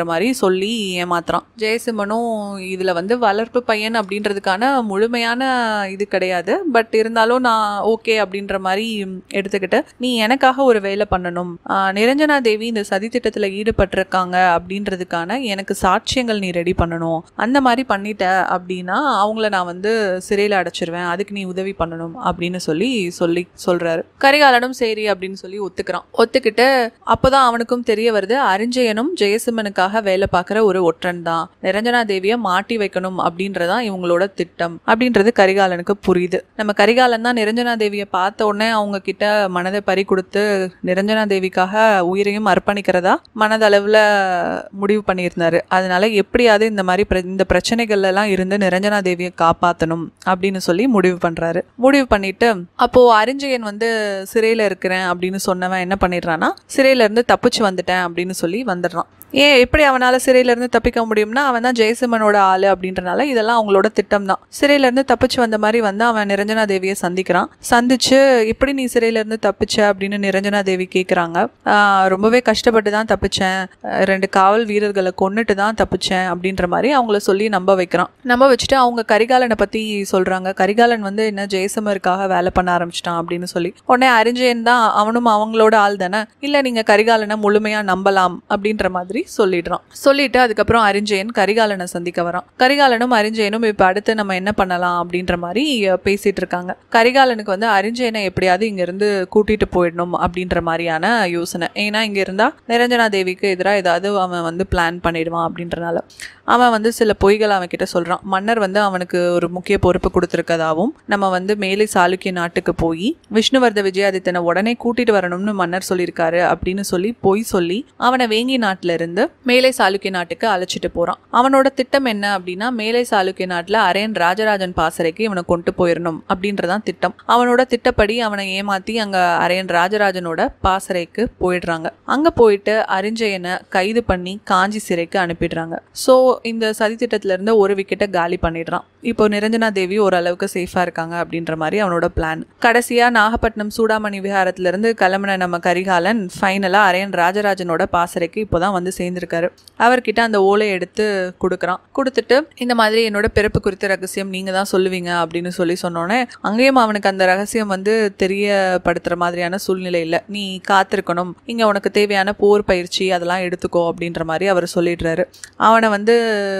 அப்படிங்கிற மாதிரி சொல்லி ஏமாத்துறான் ஜெயசிம்மனும் இதுல வந்து வளர்ப்பு பையன் அப்படின்றதுக்கான முழுமையான இது கிடையாது பட் இருந்தாலும் நான் ஓகே அப்படின்ற மாதிரி எடுத்துக்கிட்டு நீ எனக்காக ஒரு வேலை பண்ணணும் ஆஹ் நிரஞ்சனா தேவி இந்த சதி திட்டத்துல ஈடுபட்டிருக்காங்க அப்படின்றதுக்கான எனக்கு சாட்சியங்கள் நீ ரெடி பண்ணணும் அந்த மாதிரி பண்ணிட்ட அப்படின்னா அவங்கள நான் வந்து சிறையில் அடைச்சிருவேன் அதுக்கு நீ உதவி பண்ணணும் அப்படின்னு சொல்லி சொல்லி சொல்றாரு கரிகாலனும் சரி அப்படின்னு சொல்லி ஒத்துக்கிறான் ஒத்துக்கிட்டு அப்போதான் அவனுக்கும் தெரிய வருது அரிஞ்சயனும் ஜெயசிம்மனுக்காக வேலை பார்க்குற ஒரு ஒற்றன் தான் நிரஞ்சனா தேவியை மாட்டி வைக்கணும் அப்படின்றதான் இவங்களோட திட்டம் அப்படின்றது கரிகாலனுக்கு புரியுது நம்ம கரிகாலன் தான் நிரஞ்சனா தேவியை பார்த்த உடனே அவங்க கிட்ட மனதை பறி கொடுத்து நிரஞ்சனா தேவிக்காக உயிரையும் அர்ப்பணிக்கிறதா மனதளவில் முடிவு பண்ணியிருந்தாரு அதனால எப்படியாவது இந்த மாதிரி பிர- இந்த பிரச்சனைகள்ல எல்லாம் இருந்து நிரஞ்சனா தேவியை காப்பாற்றணும் அப்படின்னு சொல்லி முடிவு பண்றாரு முடிவு பண்ணிட்டு அப்போ அரிஞ்சயன் வந்து சிறையில இருக்கிறேன் அப்படின்னு சொன்னவன் என்ன பண்ணிடுறான்னா சிறையில இருந்து தப்பிச்சு வந்துட்டேன் அப்படின்னு சொல்லி வந்துடுறான் ஏன் எப்படி அவனால சிறையில இருந்து தப்பிக்க முடியும்னா அவன் தான் ஜெயசிம்மனோட ஆளு அப்படின்றனால இதெல்லாம் அவங்களோட திட்டம் தான் சிறையில இருந்து தப்பிச்சு வந்த மாதிரி வந்து அவன் நிரஞ்சனா தேவியை சந்திக்கிறான் சந்திச்சு எப்படி நீ சிறையில இருந்து தப்பிச்ச அப்படின்னு நிரஞ்சனா தேவி கேக்குறாங்க ஆஹ் ரொம்பவே கஷ்டப்பட்டு தான் தப்பிச்சேன் அஹ் ரெண்டு காவல் வீரர்களை கொன்னுட்டு தான் தப்பிச்சேன் அப்படின்ற மாதிரி அவங்கள சொல்லி நம்ப வைக்கிறான் நம்ப வச்சுட்டு அவங்க கரிகாலனை பத்தி சொல்றாங்க கரிகாலன் வந்து என்ன ஜெயசிம்மருக்காக வேலை பண்ண ஆரம்பிச்சிட்டான் அப்படின்னு சொல்லி உடனே அரிஞ்சயன் தான் அவனும் அவங்களோட ஆள் தானே இல்ல நீங்க கரிகாலனை முழுமையா நம்பலாம் அப்படின்ற மாதிரி சொல்லிடுறான் சொல்லிட்டு அதுக்கப்புறம் அரிஞ்சயன் கரிகாலனை சந்திக்க வரான் கரிகாலனும் அரிஞ்சயனும் இப்ப அடுத்து நம்ம என்ன பண்ணலாம் அப்படின்ற மாதிரி அஹ், பேசிட்டு இருக்காங்க கரிகாலனுக்கு வந்து அரிஞ்சயனை எப்படியாவது இங்க இருந்து கூட்டிட்டு போயிடணும் அப்படின்ற மாதிரியான யோசனை ஏன்னா இங்க இருந்தா நிரஞ்சனா தேவிக்கு எதிராக ஏதாவது அவன் வந்து பிளான் பண்ணிடுவான் அப்படின்றனால அவன் வந்து சில பொய்கள் அவன் கிட்ட சொல்றான் மன்னர் வந்து அவனுக்கு ஒரு முக்கிய பொறுப்பு கொடுத்துருக்கதாவும் நம்ம வந்து மேலை சாளுக்கிய நாட்டுக்கு போய் விஷ்ணுவர்த விஜயாதித்தனை உடனே கூட்டிட்டு வரணும்னு மன்னர் சொல்லியிருக்காரு அப்படின்னு சொல்லி பொய் சொல்லி அவனை வேங்கி நாட்டுல இருந்து மேலை சாளுக்கிய நாட்டுக்கு அழைச்சிட்டு போறான் அவனோட திட்டம் என்ன அப்படின்னா மேலை சாளுக்கிய நாட்டுல அரையன் ராஜராஜன் பாசறைக்கு இவனை கொண்டு போயிடணும் அப்படின்றதான் திட்டம் அவனோட திட்டப்படி அவனை ஏமாத்தி அங்க அரையன் ராஜராஜனோட பாசறைக்கு போயிடுறாங்க அங்க போயிட்டு அரிஞ்சயனை கைது பண்ணி காஞ்சி சிறைக்கு அனுப்பிடுறாங்க ஸோ இந்த சதி திட்டத்துல இருந்து ஒரு விக்கெட்டை காலி பண்ணிடுறான் இப்போ நிரஞ்சனா தேவி ஓரளவுக்கு சேஃபா இருக்காங்க அப்படின்ற மாதிரி அவனோட பிளான் கடைசியா நாகப்பட்டினம் சூடாமணி விஹாரத்துல இருந்து கிளம்பின நம்ம கரிகாலன் ஃபைனலா அரையன் ராஜராஜனோட பாசறைக்கு இப்போதான் வந்து சேர்ந்திருக்காரு அவர்கிட்ட அந்த ஓலை எடுத்து கொடுக்குறான் கொடுத்துட்டு இந்த மாதிரி என்னோட பிறப்பு குறித்த ரகசியம் நீங்க தான் சொல்லுவீங்க அப்படின்னு சொல்லி சொன்னோன்னே அங்கேயும் அவனுக்கு அந்த ரகசியம் வந்து தெரியப்படுத்துற மாதிரியான சூழ்நிலை இல்லை நீ காத்திருக்கணும் இங்க உனக்கு தேவையான போர் பயிற்சி அதெல்லாம் எடுத்துக்கோ அப்படின்ற மாதிரி அவர் சொல்லிடுறாரு அவனை வந்து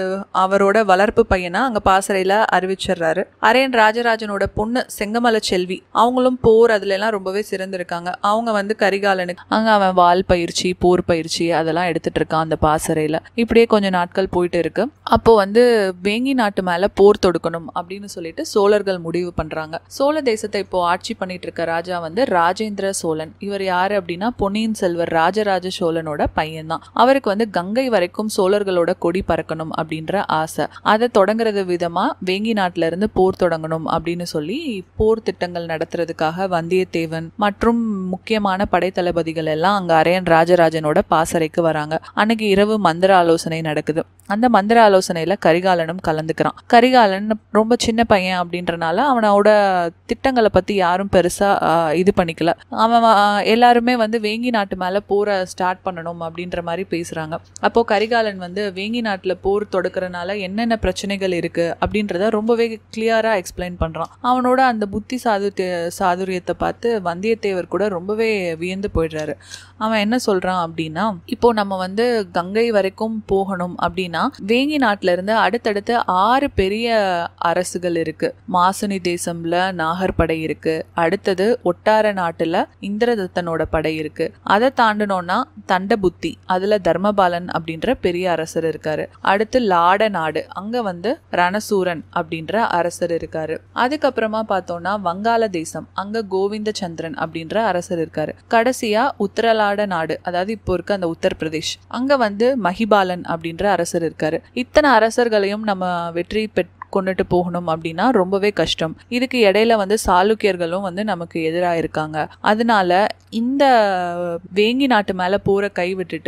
அவரோட வளர்ப்பு பையனா அங்க பாசறையில அறிவிச்சிடுறாரு அரையன் ராஜராஜனோட பொண்ணு செங்கமல செல்வி அவங்களும் போர் அதுல எல்லாம் ரொம்பவே சிறந்திருக்காங்க அவங்க வந்து கரிகாலனுக்கு அங்க அவன் வால் பயிற்சி போர் பயிற்சி அதெல்லாம் எடுத்துட்டு இருக்கான் அந்த பாசறையில இப்படியே கொஞ்சம் நாட்கள் போயிட்டு இருக்கு அப்போ வந்து வேங்கி நாட்டு மேல போர் தொடுக்கணும் அப்படின்னு சொல்லிட்டு சோழர்கள் முடிவு பண்றாங்க சோழ தேசத்தை இப்போ ஆட்சி பண்ணிட்டு இருக்க ராஜா வந்து ராஜேந்திர சோழன் இவர் யாரு அப்படின்னா பொன்னியின் செல்வர் ராஜராஜ சோழனோட பையன் தான் அவருக்கு வந்து கங்கை வரைக்கும் சோழர்களோட கொடி பறக்கணும் அப்படின்ற ஆசை அதை தொடங்குறது விதமா வேங்கி நாட்டுல இருந்து போர் தொடங்கணும் அப்படின்னு சொல்லி போர் திட்டங்கள் நடத்துறதுக்காக வந்தியத்தேவன் மற்றும் முக்கியமான படைத்தளபதிகள் எல்லாம் அங்க அரையன் ராஜராஜனோட பாசறைக்கு வராங்க அன்னைக்கு இரவு மந்திர ஆலோசனை நடக்குது அந்த மந்திர ஆலோசனையில கரிகாலனும் கலந்துக்கிறான் கரிகாலன் ரொம்ப சின்ன பையன் அப்படின்றனால அவனோட திட்டங்களை பத்தி யாரும் பெருசா ஆஹ், இது பண்ணிக்கல அவன் ஆஹ், எல்லாருமே வந்து வேங்கி நாட்டு மேல போரை ஸ்டார்ட் பண்ணணும் அப்படின்ற மாதிரி பேசுறாங்க அப்போ கரிகாலன் வந்து வேங்கி நாட்டுல போர் தொடுக்கறனால என்னென்ன பிரச்சனைகள் இருக்கு அப்படின்றத ரொம்பவே கிளியரா எக்ஸ்பிளைன் பண்றான் அவனோட அந்த புத்தி சாது சாதுரியத்தை பார்த்து வந்தியத்தேவர் கூட ரொம்பவே வியந்து போயிடுறாரு அவன் என்ன சொல்றான் அப்படின்னா இப்போ நம்ம வந்து கங்கை வரைக்கும் போகணும் அப்படின்னா வேங்கி நாட்டுல இருந்து அடுத்தடுத்து ஆறு பெரிய அரசுகள் இருக்கு மாசுனி தேசம்ல நாகர் படை இருக்கு அடுத்தது ஒட்டார நாட்டுல இந்திரதத்தனோட படை இருக்கு அதை தாண்டனோம்னா தண்டபுத்தி அதுல தர்மபாலன் அப்படின்ற பெரிய அரசர் இருக்காரு அடுத்து லாட நாடு அங்க வந்து ரணசூரன் அப்படின்ற அரசர் இருக்காரு அதுக்கப்புறமா பார்த்தோம்னா வங்காள தேசம் அங்க கோவிந்த சந்திரன் அப்படின்ற அரசர் இருக்காரு கடைசியா உத்தரலாட நாடு அதாவது இப்போ இருக்க அந்த உத்தரப்பிரதேஷ் அங்க வந்து மஹிபாலன் அப்படின்ற அரசர் இருக்காரு இத்தனை அரசர்களையும் நம்ம வெற்றி பெற் கொண்டுட்டு போகணும் அப்படின்னா ரொம்பவே கஷ்டம் இதுக்கு இடையில வந்து சாளுக்கியர்களும் வந்து நமக்கு எதிராக இருக்காங்க அதனால இந்த வேங்கி நாட்டு மேல போற கை விட்டுட்டு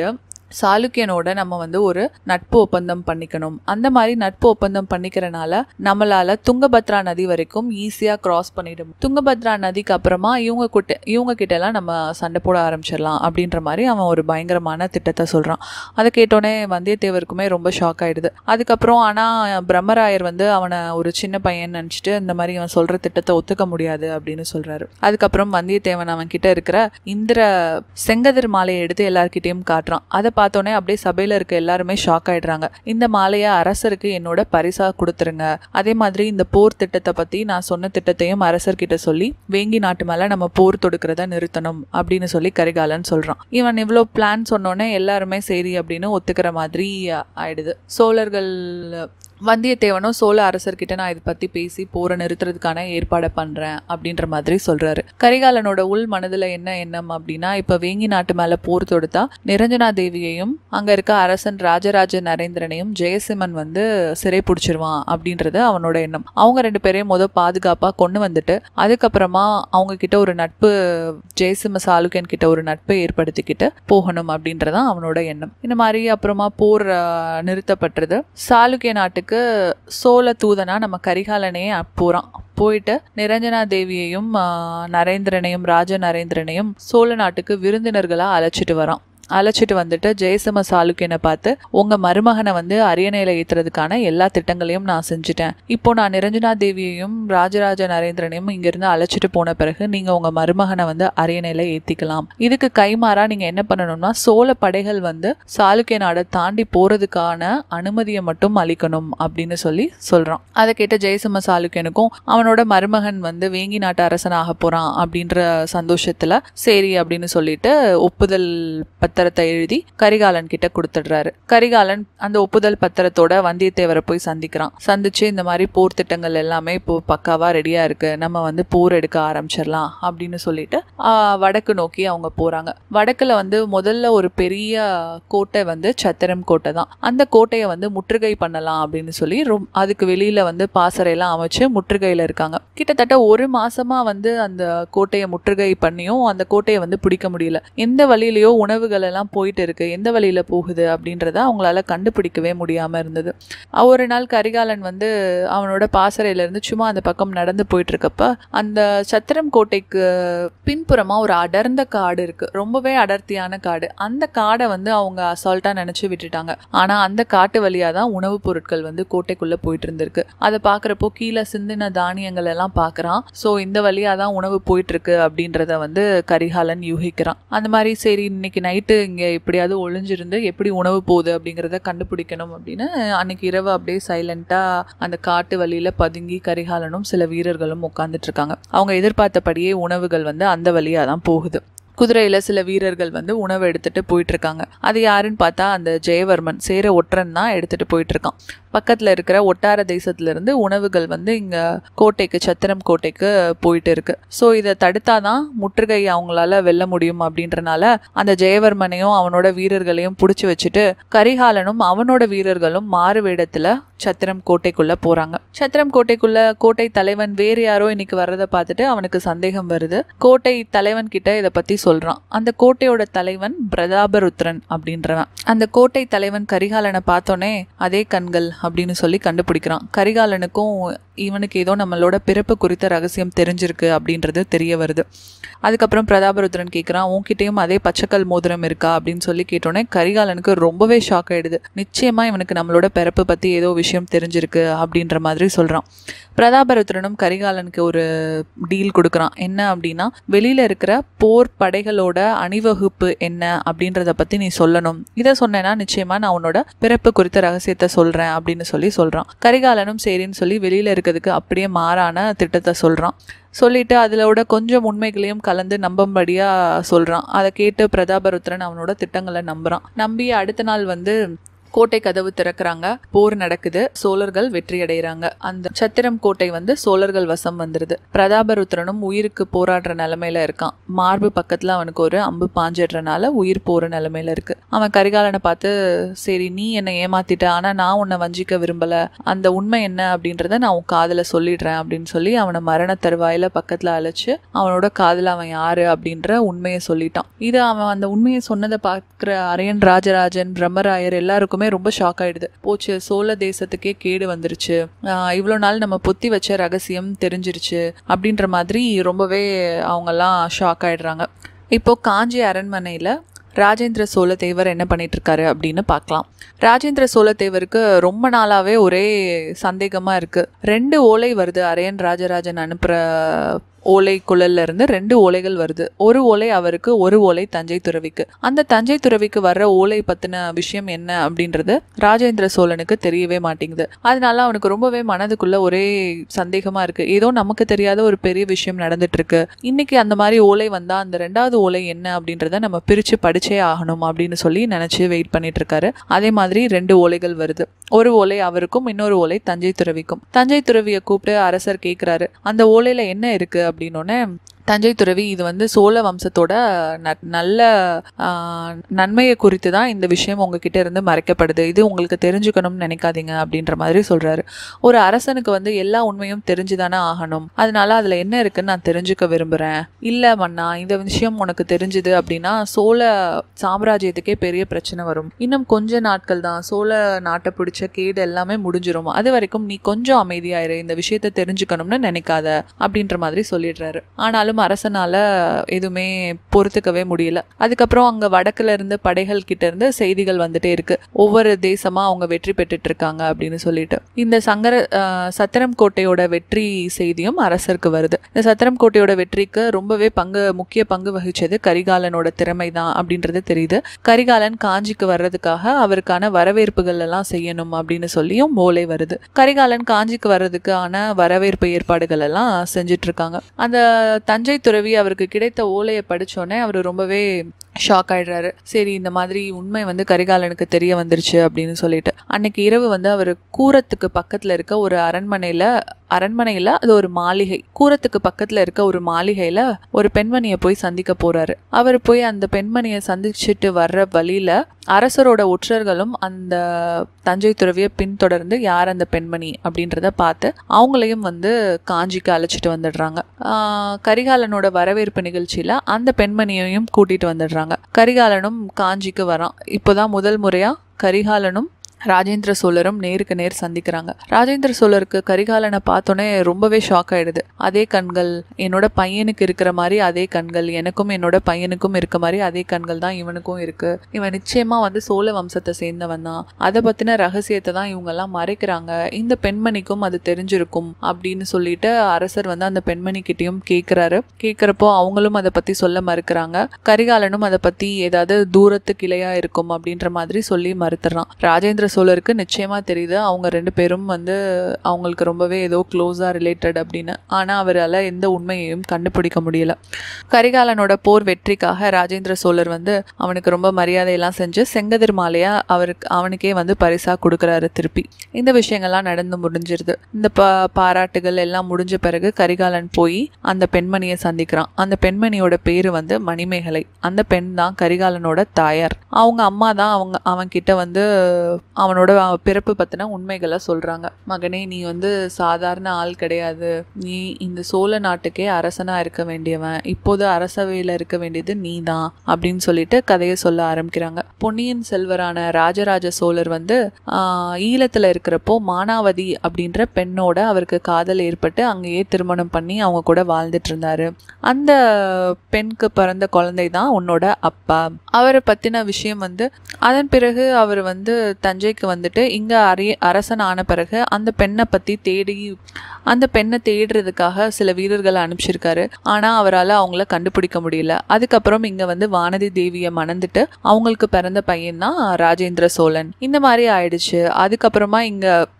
சாளுக்கியனோட நம்ம வந்து ஒரு நட்பு ஒப்பந்தம் பண்ணிக்கணும் அந்த மாதிரி நட்பு ஒப்பந்தம் பண்ணிக்கிறனால நம்மளால துங்கபத்ரா நதி வரைக்கும் ஈஸியாக கிராஸ் பண்ணிடும் துங்கபத்ரா நதிக்கு அப்புறமா இவங்க கிட்ட இவங்க கிட்ட எல்லாம் நம்ம சண்டை போட ஆரம்பிச்சிடலாம் அப்படின்ற மாதிரி அவன் ஒரு பயங்கரமான திட்டத்தை சொல்கிறான் அதை கேட்டோடனே வந்தியத்தேவருக்குமே ரொம்ப ஷாக் ஆயிடுது அதுக்கப்புறம் ஆனால் பிரம்மராயர் வந்து அவனை ஒரு சின்ன பையன் நினச்சிட்டு இந்த மாதிரி அவன் சொல்கிற திட்டத்தை ஒத்துக்க முடியாது அப்படின்னு சொல்கிறாரு அதுக்கப்புறம் வந்தியத்தேவன் அவன் கிட்ட இருக்கிற இந்திர செங்கதிர் மாலையை எடுத்து எல்லார்கிட்டயும் காட்டுறான் அதை பார்த்தோன்னே அப்படியே சபையில் இருக்க எல்லாருமே ஷாக் ஆயிடுறாங்க இந்த மாலையை அரசருக்கு என்னோட பரிசா கொடுத்துருங்க அதே மாதிரி இந்த போர் திட்டத்தை பற்றி நான் சொன்ன திட்டத்தையும் அரசர்கிட்ட சொல்லி வேங்கி நாட்டு மேலே நம்ம போர் தொடுக்கிறத நிறுத்தணும் அப்படின்னு சொல்லி கரிகாலன் சொல்கிறான் இவன் இவ்வளோ பிளான் சொன்னோன்னே எல்லாருமே சரி அப்படின்னு ஒத்துக்கிற மாதிரி ஆயிடுது சோழர்கள் வந்தியத்தேவனும் சோழ அரசர்கிட்ட நான் இதை பற்றி பேசி போரை நிறுத்துறதுக்கான ஏற்பாடை பண்ணுறேன் அப்படின்ற மாதிரி சொல்கிறாரு கரிகாலனோட உள் மனதில் என்ன எண்ணம் அப்படின்னா இப்போ வேங்கி நாட்டு மேலே போர் தொடுத்தா நிரஞ்சனா தேவியையும் அங்கே இருக்க அரசன் ராஜராஜ நரேந்திரனையும் ஜெயசிம்மன் வந்து சிறை பிடிச்சிருவான் அப்படின்றது அவனோட எண்ணம் அவங்க ரெண்டு பேரையும் முத பாதுகாப்பாக கொண்டு வந்துட்டு அதுக்கப்புறமா அவங்க கிட்ட ஒரு நட்பு ஜெயசிம்ம சாளுக்கியன் கிட்ட ஒரு நட்பை ஏற்படுத்திக்கிட்டு போகணும் அப்படின்றதான் அவனோட எண்ணம் இந்த மாதிரி அப்புறமா போர் அஹ், நிறுத்தப்பட்டது சாளுக்கிய நாட்டுக்கு சோழ தூதனா நம்ம கரிகாலனே போகிறான் போயிட்டு நிரஞ்சனா தேவியையும் ஆஹ், நரேந்திரனையும் ராஜ நரேந்திரனையும் சோழ நாட்டுக்கு விருந்தினர்களா அழைச்சிட்டு வரான் அழைச்சிட்டு வந்துட்டு ஜெயசிம்ம சாளுக்கியனை பார்த்து உங்க மருமகனை வந்து அரியணையில ஏத்துறதுக்கான எல்லா திட்டங்களையும் நான் செஞ்சுட்டேன் இப்போ நான் நிரஞ்சனா தேவியையும் ராஜராஜ நரேந்திரனையும் இங்கிருந்து அழைச்சிட்டு போன பிறகு நீங்க உங்க மருமகனை வந்து அரியணையில ஏத்திக்கலாம் இதுக்கு கைமாறா நீங்க என்ன பண்ணணும்னா சோழ படைகள் வந்து சாளுக்கிய நாடை தாண்டி போறதுக்கான அனுமதியை மட்டும் அளிக்கணும் அப்படின்னு சொல்லி சொல்றான் அதை கேட்ட ஜெயசிம்ம சாளுக்கியனுக்கும் அவனோட மருமகன் வந்து வேங்கி நாட்டு அரசனாக போறான் அப்படின்ற சந்தோஷத்துல சரி அப்படின்னு சொல்லிட்டு ஒப்புதல் பத்திரத்தை எழுதி கரிகாலன் கிட்ட கொடுத்துடுறாரு கரிகாலன் அந்த ஒப்புதல் பத்திரத்தோட வந்தியத்தேவரை போய் சந்திக்கிறான் சந்திச்சு இந்த மாதிரி போர் திட்டங்கள் எல்லாமே இப்போ பக்காவா ரெடியா இருக்கு நம்ம வந்து போர் எடுக்க ஆரம்பிச்சிடலாம் அப்படின்னு சொல்லிட்டு ஆஹ், வடக்கு நோக்கி அவங்க போறாங்க வடக்குல வந்து முதல்ல ஒரு பெரிய கோட்டை வந்து சத்திரம் கோட்டை தான் அந்த கோட்டையை வந்து முற்றுகை பண்ணலாம் அப்படின்னு சொல்லி ரொம் அதுக்கு வெளியில வந்து பாசறையெல்லாம் அமைச்சு முற்றுகையில இருக்காங்க கிட்டத்தட்ட ஒரு மாசமா வந்து அந்த கோட்டையை முற்றுகை பண்ணியும் அந்த கோட்டையை வந்து பிடிக்க முடியல எந்த வழியிலயோ உணவுகள் எல்லாம் போயிட்டு இருக்கு எந்த வழியில போகுது அப்படின்றத அவங்களால கண்டுபிடிக்கவே முடியாம இருந்தது அஹ் ஒரு நாள் கரிகாலன் வந்து அவனோட பாசறையில இருந்து சும்மா அந்த பக்கம் நடந்து போயிட்டு இருக்கப்ப அந்த சத்திரம் கோட்டைக்கு பின்புறமா ஒரு அடர்ந்த காடு இருக்கு ரொம்பவே அடர்த்தியான காடு அந்த காடை வந்து அவங்க அசால்ட்டா நினைச்சு விட்டுட்டாங்க ஆனா அந்த காட்டு வழியா தான் உணவுப் பொருட்கள் வந்து கோட்டைக்குள்ள போயிட்டு இருந்திருக்கு அதை பாக்குறப்போ கீழே சிந்தின தானியங்கள் எல்லாம் பாக்குறான் சோ இந்த வழியா தான் உணவு போயிட்டு இருக்கு அப்படின்றத வந்து கரிகாலன் யூகிக்கிறான் அந்த மாதிரி சரி இன்னைக்கு நைட்டு இங்க எப்படியாவது ஒளிஞ்சிருந்து எப்படி உணவு போகுது அப்படிங்கறத கண்டுபிடிக்கணும் அப்படின்னு அன்னைக்கு இரவு அப்படியே சைலண்டா அந்த காட்டு வழியில பதுங்கி கரிகாலனும் சில வீரர்களும் உட்கார்ந்துட்டு இருக்காங்க அவங்க எதிர்பார்த்தபடியே உணவுகள் வந்து அந்த வழியா தான் போகுது குதிரையில சில வீரர்கள் வந்து உணவு எடுத்துட்டு போயிட்டு இருக்காங்க அது யாருன்னு பார்த்தா அந்த ஜெயவர்மன் சேர ஒற்றன் தான் எடுத்துட்டு போயிட்டு இருக்கான் பக்கத்துல இருக்கிற ஒட்டார தேசத்துல இருந்து உணவுகள் வந்து இங்க கோட்டைக்கு சத்திரம் கோட்டைக்கு போயிட்டு இருக்கு ஸோ இதை தடுத்தாதான் முற்றுகை அவங்களால வெல்ல முடியும் அப்படின்றனால அந்த ஜெயவர்மனையும் அவனோட வீரர்களையும் பிடிச்சி வச்சுட்டு கரிகாலனும் அவனோட வீரர்களும் மாறு வேடத்துல சத்திரம் கோட்டைக்குள்ள போறாங்க சத்திரம் கோட்டைக்குள்ள கோட்டை தலைவன் வேறு யாரோ இன்னைக்கு வர்றதை பார்த்துட்டு அவனுக்கு சந்தேகம் வருது கோட்டை தலைவன் கிட்ட இதை பத்தி சொல்றான் அந்த கோட்டையோட தலைவன் பிரதாபருத்ரன் அப்படின்றவன் அந்த கோட்டை தலைவன் கரிகாலனை பார்த்தோன்னே அதே கண்கள் அப்படின்னு சொல்லி கண்டுபிடிக்கிறான் கரிகாலனுக்கும் இவனுக்கு ஏதோ நம்மளோட பிறப்பு குறித்த ரகசியம் தெரிஞ்சிருக்கு அப்படின்றது தெரிய வருது அதுக்கப்புறம் பிரதாபருத்ரன் கேட்குறான் உன்கிட்டயும் அதே பச்சைக்கல் மோதிரம் இருக்கா அப்படின்னு சொல்லி கேட்டோன்னே கரிகாலனுக்கு ரொம்பவே ஷாக் ஆயிடுது நிச்சயமா இவனுக்கு நம்மளோட பிறப்பு பத்தி ஏதோ விஷயம் தெரிஞ்சிருக்கு அப்படின்ற மாதிரி சொல்றான் பிரதாபருத்ரனும் கரிகாலனுக்கு ஒரு டீல் கொடுக்குறான் என்ன அப்படின்னா வெளியில இருக்கிற போர் படைகளோட அணிவகுப்பு என்ன அப்படின்றத பத்தி நீ சொல்லணும் இதை சொன்னேன்னா நிச்சயமா நான் உன்னோட பிறப்பு குறித்த ரகசியத்தை சொல்றேன் அப்படின்னு சொல்லி சொல்றான் கரிகாலனும் சரின்னு சொல்லி வெளியில இருக்கிறதுக்கு அப்படியே மாறான திட்டத்தை சொல்றான் சொல்லிட்டு அதிலோட கொஞ்சம் உண்மைகளையும் கலந்து நம்பும்படியா சொல்றான் அதை கேட்டு பிரதாபருத்ரன் அவனோட திட்டங்களை நம்புறான் நம்பி அடுத்த நாள் வந்து கோட்டை கதவு திறக்கிறாங்க போர் நடக்குது சோழர்கள் வெற்றி அடைகிறாங்க அந்த சத்திரம் கோட்டை வந்து சோழர்கள் வசம் வந்துருது பிரதாபருத்ரனும் உயிருக்கு போராடுற நிலைமையில இருக்கான் மார்பு பக்கத்துல அவனுக்கு ஒரு அம்பு பாஞ்சிடுறனால உயிர் போற நிலைமையில இருக்கு அவன் கரிகாலனை பார்த்து சரி நீ என்னை ஏமாத்திட்ட ஆனா நான் உன்னை வஞ்சிக்க விரும்பல அந்த உண்மை என்ன அப்படின்றத நான் உன் காதுல சொல்லிடுறேன் அப்படின்னு சொல்லி அவனை மரண தருவாயில பக்கத்துல அழைச்சு அவனோட காதுல அவன் யாரு அப்படின்ற உண்மையை சொல்லிட்டான் இது அவன் அந்த உண்மையை சொன்னதை பார்க்குற அரையன் ராஜராஜன் பிரம்மராயர் எல்லாருக்குமே ரொம்ப ஷாக் ஆயிடுது போச்சு சோழ தேசத்துக்கே கேடு வந்துருச்சு ஆஹ் இவ்வளோ நாள் நம்ம பொத்தி வச்ச ரகசியம் தெரிஞ்சிருச்சு அப்படின்ற மாதிரி ரொம்பவே அவங்கெல்லாம் ஷாக் ஆயிடுறாங்க இப்போ காஞ்சி அரண்மனையில் ராஜேந்திர சோழ தேவர் என்ன பண்ணிட்டு இருக்காரு அப்படின்னு பார்க்கலாம் ராஜேந்திர சோழ தேவருக்கு ரொம்ப நாளாவே ஒரே சந்தேகமா இருக்கு ரெண்டு ஓலை வருது அரையன் ராஜராஜன் அனுப்புற ஓலை குழல்ல இருந்து ரெண்டு ஓலைகள் வருது ஒரு ஓலை அவருக்கு ஒரு ஓலை தஞ்சை துறவிக்கு அந்த தஞ்சை துறவிக்கு வர்ற ஓலை பத்தின விஷயம் என்ன அப்படின்றது ராஜேந்திர சோழனுக்கு தெரியவே மாட்டேங்குது அதனால அவனுக்கு ரொம்பவே மனதுக்குள்ள ஒரே சந்தேகமா இருக்கு ஏதோ நமக்கு தெரியாத ஒரு பெரிய விஷயம் நடந்துட்டு இருக்கு இன்னைக்கு அந்த மாதிரி ஓலை வந்தா அந்த ரெண்டாவது ஓலை என்ன அப்படின்றத நம்ம பிரிச்சு படிச்சே ஆகணும் அப்படின்னு சொல்லி நினைச்சு வெயிட் பண்ணிட்டு இருக்காரு அதே மாதிரி ரெண்டு ஓலைகள் வருது ஒரு ஓலை அவருக்கும் இன்னொரு ஓலை தஞ்சை துறவிக்கும் தஞ்சை துறவியை கூப்பிட்டு அரசர் கேட்குறாரு அந்த ஓலையில என்ன இருக்கு அப்படின்னோடனே தஞ்சை துறவி இது வந்து சோழ வம்சத்தோட ந- நல்ல ஆஹ், நன்மையை குறித்து தான் இந்த விஷயம் உங்ககிட்ட இருந்து மறைக்கப்படுது இது உங்களுக்கு தெரிஞ்சுக்கணும்னு நினைக்காதீங்க அப்படின்ற மாதிரி சொல்றாரு ஒரு அரசனுக்கு வந்து எல்லா உண்மையும் தெரிஞ்சுதானே ஆகணும் அதனால அதுல என்ன இருக்குன்னு நான் தெரிஞ்சுக்க விரும்புறேன் இல்ல மன்னா இந்த விஷயம் உனக்கு தெரிஞ்சுது அப்படின்னா சோழ சாம்ராஜ்யத்துக்கே பெரிய பிரச்சனை வரும் இன்னும் கொஞ்ச நாட்கள் தான் சோழ நாட்டை பிடிச்ச கேடு எல்லாமே முடிஞ்சிரும் அது வரைக்கும் நீ கொஞ்சம் அமைதியாயிரு இந்த விஷயத்தை தெரிஞ்சுக்கணும்னு நினைக்காத அப்படின்ற மாதிரி சொல்லிடுறாரு ஆனாலும் அரசனால எதுவுமே பொறுத்துக்கவே முடியல அதுக்கப்புறம் அங்க வடக்குல இருந்து படைகள் கிட்ட இருந்து செய்திகள் வந்துட்டே இருக்கு ஒவ்வொரு தேசமா அவங்க வெற்றி பெற்றுட்டு இருக்காங்க அப்படின்னு சொல்லிட்டு இந்த சங்கர ஆஹ், சத்திரம் கோட்டையோட வெற்றி செய்தியும் அரசருக்கு வருது இந்த சத்திரம் கோட்டையோட வெற்றிக்கு ரொம்பவே பங்கு முக்கிய பங்கு வகிச்சது கரிகாலனோட திறமை தான் அப்படின்றது தெரியுது கரிகாலன் காஞ்சிக்கு வர்றதுக்காக அவருக்கான வரவேற்புகள் எல்லாம் செய்யணும் அப்படின்னு சொல்லியும் ஓலை வருது கரிகாலன் காஞ்சிக்கு வர்றதுக்கான வரவேற்பு ஏற்பாடுகள் எல்லாம் செஞ்சுட்டு இருக்காங்க அந்த தஞ்சை துறவி அவருக்கு கிடைத்த ஓலையை படிச்சோடனே அவர் ரொம்பவே ஷாக் ஆயிடுறாரு சரி இந்த மாதிரி உண்மை வந்து கரிகாலனுக்கு தெரிய வந்துருச்சு அப்படின்னு சொல்லிட்டு அன்னைக்கு இரவு வந்து அவர் கூரத்துக்கு பக்கத்துல இருக்க ஒரு அரண்மனையில அரண்மனையில அது ஒரு மாளிகை கூரத்துக்கு பக்கத்துல இருக்க ஒரு மாளிகையில ஒரு பெண்மணியை போய் சந்திக்க போறாரு அவர் போய் அந்த பெண்மணியை சந்திச்சுட்டு வர்ற வழியில அரசரோட ஒற்றர்களும் அந்த தஞ்சை துறவியை பின்தொடர்ந்து யார் அந்த பெண்மணி அப்படின்றத பார்த்து அவங்களையும் வந்து காஞ்சிக்கு அழைச்சிட்டு வந்துடுறாங்க ஆஹ் கரிகாலனோட வரவேற்பு நிகழ்ச்சியில அந்த பெண்மணியையும் கூட்டிட்டு வந்துடுறாங்க கரிகாலனும் காஞ்சிக்கு வரான் இப்போதான் முதல் முறையா கரிகாலனும் ராஜேந்திர சோழரும் நேருக்கு நேர் சந்திக்கிறாங்க ராஜேந்திர சோழருக்கு கரிகாலனை பார்த்தோன்னே ரொம்பவே ஷாக் ஆயிடுது அதே கண்கள் என்னோட பையனுக்கு இருக்கிற மாதிரி அதே கண்கள் எனக்கும் என்னோட பையனுக்கும் இருக்க மாதிரி அதே கண்கள் தான் இவனுக்கும் இருக்கு இவன் நிச்சயமா வந்து சோழ வம்சத்தை சேர்ந்தவன் தான் அதை பத்தின ரகசியத்தை தான் இவங்க எல்லாம் மறைக்கிறாங்க இந்த பெண்மணிக்கும் அது தெரிஞ்சிருக்கும் அப்படின்னு சொல்லிட்டு அரசர் வந்து அந்த பெண்மணி கிட்டயும் கேட்கிறாரு கேட்கிறப்போ அவங்களும் அதை பத்தி சொல்ல மறுக்கிறாங்க கரிகாலனும் அதை பத்தி ஏதாவது தூரத்து கிளையா இருக்கும் அப்படின்ற மாதிரி சொல்லி மறுத்துறான் ராஜேந்திர சோழருக்கு நிச்சயமா தெரியுது அவங்க ரெண்டு பேரும் வந்து அவங்களுக்கு ரொம்பவே ஏதோ க்ளோஸா ரிலேட்டட் அப்படின்னு ஆனா அவரால் எந்த உண்மையையும் கண்டுபிடிக்க முடியல கரிகாலனோட போர் வெற்றிக்காக ராஜேந்திர சோழர் வந்து அவனுக்கு ரொம்ப மரியாதையெல்லாம் செஞ்சு செங்கதிர் மாலையா அவருக்கு அவனுக்கே வந்து பரிசா கொடுக்குறாரு திருப்பி இந்த விஷயங்கள்லாம் நடந்து முடிஞ்சிருது இந்த ப பாராட்டுகள் எல்லாம் முடிஞ்ச பிறகு கரிகாலன் போய் அந்த பெண்மணியை சந்திக்கிறான் அந்த பெண்மணியோட பேரு வந்து மணிமேகலை அந்த பெண் தான் கரிகாலனோட தாயார் அவங்க அம்மா தான் அவங்க அவன் கிட்ட வந்து அவனோட பிறப்பு பத்தின உண்மைகளை சொல்றாங்க மகனே நீ வந்து சாதாரண ஆள் கிடையாது நீ இந்த சோழ நாட்டுக்கே அரசனா இருக்க வேண்டியவன் இப்போது அரசவையில இருக்க வேண்டியது நீ தான் அப்படின்னு சொல்லிட்டு கதையை சொல்ல ஆரம்பிக்கிறாங்க பொன்னியின் செல்வரான ராஜராஜ சோழர் வந்து ஆஹ், ஈழத்துல இருக்கிறப்போ மானாவதி அப்படின்ற பெண்ணோட அவருக்கு காதல் ஏற்பட்டு அங்கேயே திருமணம் பண்ணி அவங்க கூட வாழ்ந்துட்டு இருந்தாரு அந்த பெண்ணுக்கு பிறந்த குழந்தை தான் உன்னோட அப்பா அவரை பத்தின விஷயம் வந்து அதன் பிறகு அவர் வந்து தஞ்சைக்கு வந்துட்டு இங்க அரிய அரசன் ஆன பிறகு அந்த பெண்ணை பத்தி தேடி அந்த பெண்ணை தேடுறதுக்காக சில வீரர்களை அனுப்பிச்சிருக்காரு ஆனா அவரால் அவங்கள கண்டுபிடிக்க முடியல அதுக்கப்புறம் இங்க வந்து வானதி தேவியை மணந்துட்டு அவங்களுக்கு பிறந்த பையன் தான் ராஜேந்திர சோழன் இந்த மாதிரி ஆயிடுச்சு அதுக்கப்புறமா இங்க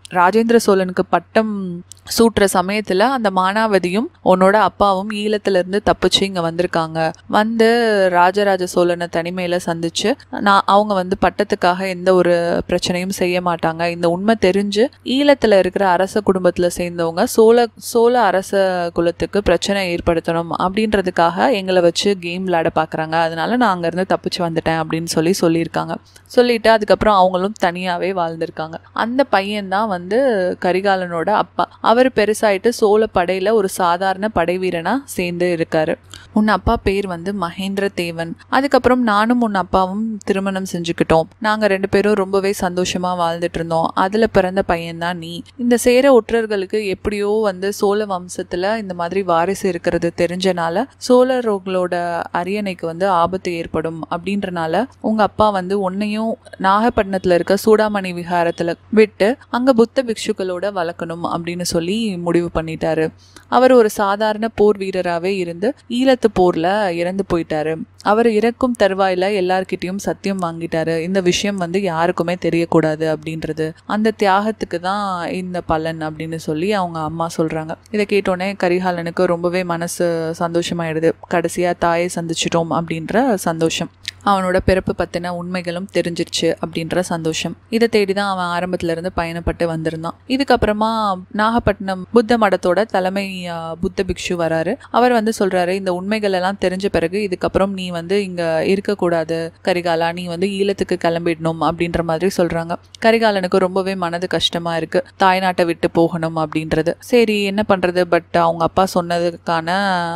ராஜேந்திர சோழனுக்கு பட்டம் சூட்டுற சமயத்துல அந்த மானாவதியும் உன்னோட அப்பாவும் ஈழத்துல இருந்து தப்பிச்சு இங்க வந்திருக்காங்க வந்து ராஜராஜ சோழனை தனிமையில சந்திச்சு நான் அவங்க வந்து பட்டத்துக்காக எந்த ஒரு பிரச்சனையும் செய்ய மாட்டாங்க இந்த உண்மை தெரிஞ்சு ஈழத்துல இருக்கிற அரச குடும்பத்துல சேர்ந்தவங்க சோழ சோழ அரச குலத்துக்கு பிரச்சனை ஏற்படுத்தணும் அப்படின்றதுக்காக எங்களை வச்சு கேம் விளையாட பாக்குறாங்க அதனால நான் அங்க இருந்து தப்பிச்சு வந்துட்டேன் அப்படின்னு சொல்லி சொல்லியிருக்காங்க சொல்லிட்டு அதுக்கப்புறம் அவங்களும் தனியாவே வாழ்ந்திருக்காங்க அந்த பையன் தான் வந்து கரிகாலனோட அப்பா அவர் பெருசாயிட்டு சோழ படையில ஒரு சாதாரண படை வீரனா சேர்ந்து இருக்காரு உன் அப்பா பேர் வந்து மகேந்திர தேவன் அதுக்கப்புறம் நானும் உன் அப்பாவும் திருமணம் செஞ்சுக்கிட்டோம் நாங்க ரெண்டு பேரும் ரொம்பவே சந்தோஷமா வாழ்ந்துட்டு இருந்தோம் அதுல பிறந்த பையன் தான் நீ இந்த சேர ஒற்றர்களுக்கு எப்படியோ வந்து சோழ வம்சத்துல இந்த மாதிரி வாரிசு இருக்கிறது தெரிஞ்சனால சோழர்களோட அரியணைக்கு வந்து ஆபத்து ஏற்படும் அப்படின்றனால உங்க அப்பா வந்து உன்னையும் நாகப்பட்டினத்துல இருக்க சூடாமணி விகாரத்துல விட்டு அங்க புத்த பிக்ஷுக்களோட வளர்க்கணும் அப்படின்னு சொல்லி முடிவு பண்ணிட்டாரு அவர் ஒரு சாதாரண போர் வீரராகவே இருந்து ஈழத்து போர்ல இறந்து போயிட்டாரு அவர் இறக்கும் தருவாயில எல்லார்கிட்டயும் சத்தியம் வாங்கிட்டாரு இந்த விஷயம் வந்து யாருக்குமே தெரியக்கூடாது அப்படின்றது அந்த தியாகத்துக்கு தான் இந்த பலன் அப்படின்னு சொல்லி அவங்க அம்மா சொல்றாங்க இதை கேட்டோடனே கரிகாலனுக்கு ரொம்பவே மனசு சந்தோஷமாயிடுது கடைசியா தாயை சந்திச்சிட்டோம் அப்படின்ற சந்தோஷம் அவனோட பிறப்பு பற்றின உண்மைகளும் தெரிஞ்சிருச்சு அப்படின்ற சந்தோஷம் இதை தேடி தான் அவன் ஆரம்பத்துல இருந்து பயணப்பட்டு வந்திருந்தான் இதுக்கப்புறமா நாகப்பட்டினம் புத்த மடத்தோட தலைமை ஆ, புத்த பிக்ஷு வராரு அவர் வந்து சொல்றாரு இந்த உண்மைகள் எல்லாம் தெரிஞ்ச பிறகு இதுக்கப்புறம் நீ வந்து இங்க இருக்கக்கூடாது கரிகாலா நீ வந்து ஈழத்துக்கு கிளம்பிடணும் அப்படின்ற மாதிரி சொல்றாங்க கரிகாலனுக்கு ரொம்பவே மனது கஷ்டமா இருக்கு தாய்நாட்டை விட்டு போகணும் அப்படின்றது சரி என்ன பண்றது பட் அவங்க அப்பா சொன்னதுக்கான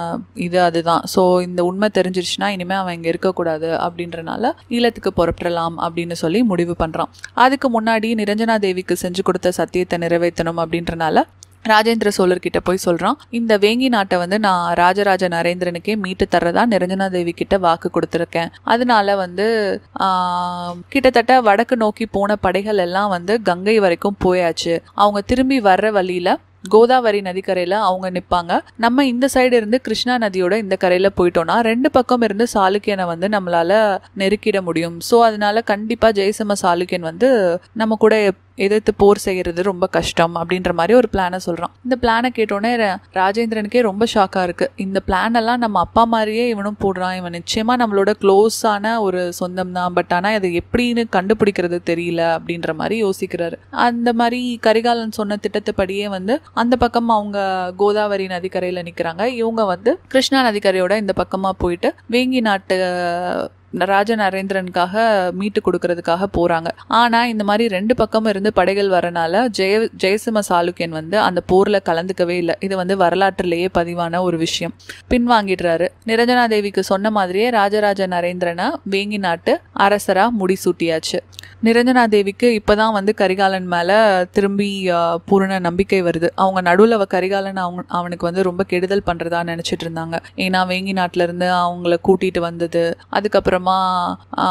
இது அதுதான் ஸோ இந்த உண்மை தெரிஞ்சிருச்சுன்னா இனிமே அவன் இங்க இருக்கக்கூடாது அப்படின்றனால ஈழத்துக்கு புறப்படலாம் அப்படின்னு சொல்லி முடிவு பண்றான் அதுக்கு முன்னாடி நிரஞ்சனா தேவிக்கு செஞ்சு கொடுத்த சத்தியத்தை நிறைவேற்றணும் அப்படின்றனால ராஜேந்திர சோழர்கிட்ட போய் சொல்றான் இந்த வேங்கி நாட்டை வந்து நான் ராஜராஜ நரேந்திரனுக்கே மீட்டு தர்றதா நிரஞ்சனா தேவி கிட்ட வாக்கு கொடுத்துருக்கேன் அதனால வந்து ஆஹ், கிட்டத்தட்ட வடக்கு நோக்கி போன படைகள் எல்லாம் வந்து கங்கை வரைக்கும் போயாச்சு அவங்க திரும்பி வர்ற வழியில கோதாவரி நதிக்கரையில அவங்க நிப்பாங்க நம்ம இந்த சைடு இருந்து கிருஷ்ணா நதியோட இந்த கரையில போயிட்டோம்னா ரெண்டு பக்கம் இருந்து சாளுக்கியனை வந்து நம்மளால நெருக்கிட முடியும் ஸோ அதனால கண்டிப்பா ஜெயசிம்ம சாளுக்கியன் வந்து நம்ம கூட எதிர்த்து போர் செய்யறது ரொம்ப கஷ்டம் அப்படின்ற மாதிரி ஒரு பிளானை சொல்றான் இந்த பிளானை கேட்டோடனே ர- ராஜேந்திரனுக்கே ரொம்ப ஷாக்கா இருக்கு இந்த பிளான் எல்லாம் நம்ம அப்பா மாதிரியே இவனும் போடுறான் இவன் நிச்சயமா நம்மளோட க்ளோஸான ஒரு சொந்தம் தான் பட் ஆனா அது எப்படின்னு கண்டுபிடிக்கிறது தெரியல அப்படின்ற மாதிரி யோசிக்கிறாரு அந்த மாதிரி கரிகாலன் சொன்ன திட்டத்துப்படியே வந்து அந்த பக்கம் அவங்க கோதாவரி நதிக்கரையில நிக்கிறாங்க இவங்க வந்து கிருஷ்ணா நதிக்கரையோட இந்த பக்கமா போயிட்டு வேங்கி நாட்டு ராஜ நரேந்திரனுக்காக மீட்டு கொடுக்கறதுக்காக போறாங்க ஆனா இந்த மாதிரி ரெண்டு பக்கமும் இருந்து படைகள் வரனால ஜெய ஜெயசிம்ம சாளுக்கியன் வந்து அந்த போர்ல கலந்துக்கவே இல்லை இது வந்து வரலாற்றிலேயே பதிவான ஒரு விஷயம் பின்வாங்கிடுறாரு நிரஞ்சனா தேவிக்கு சொன்ன மாதிரியே ராஜராஜ நரேந்திரனை வேங்கி நாட்டு அரசரா முடிசூட்டியாச்சு நிரஞ்சனா தேவிக்கு இப்பதான் வந்து கரிகாலன் மேல திரும்பி ஆ, பூரண நம்பிக்கை வருது அவங்க நடுவில் அவ கரிகாலன் அவங்க அவனுக்கு வந்து ரொம்ப கெடுதல் பண்றதா நினைச்சிட்டு இருந்தாங்க ஏன்னா வேங்கி நாட்டுல இருந்து அவங்கள கூட்டிட்டு வந்தது அதுக்கப்புறமா ஆ,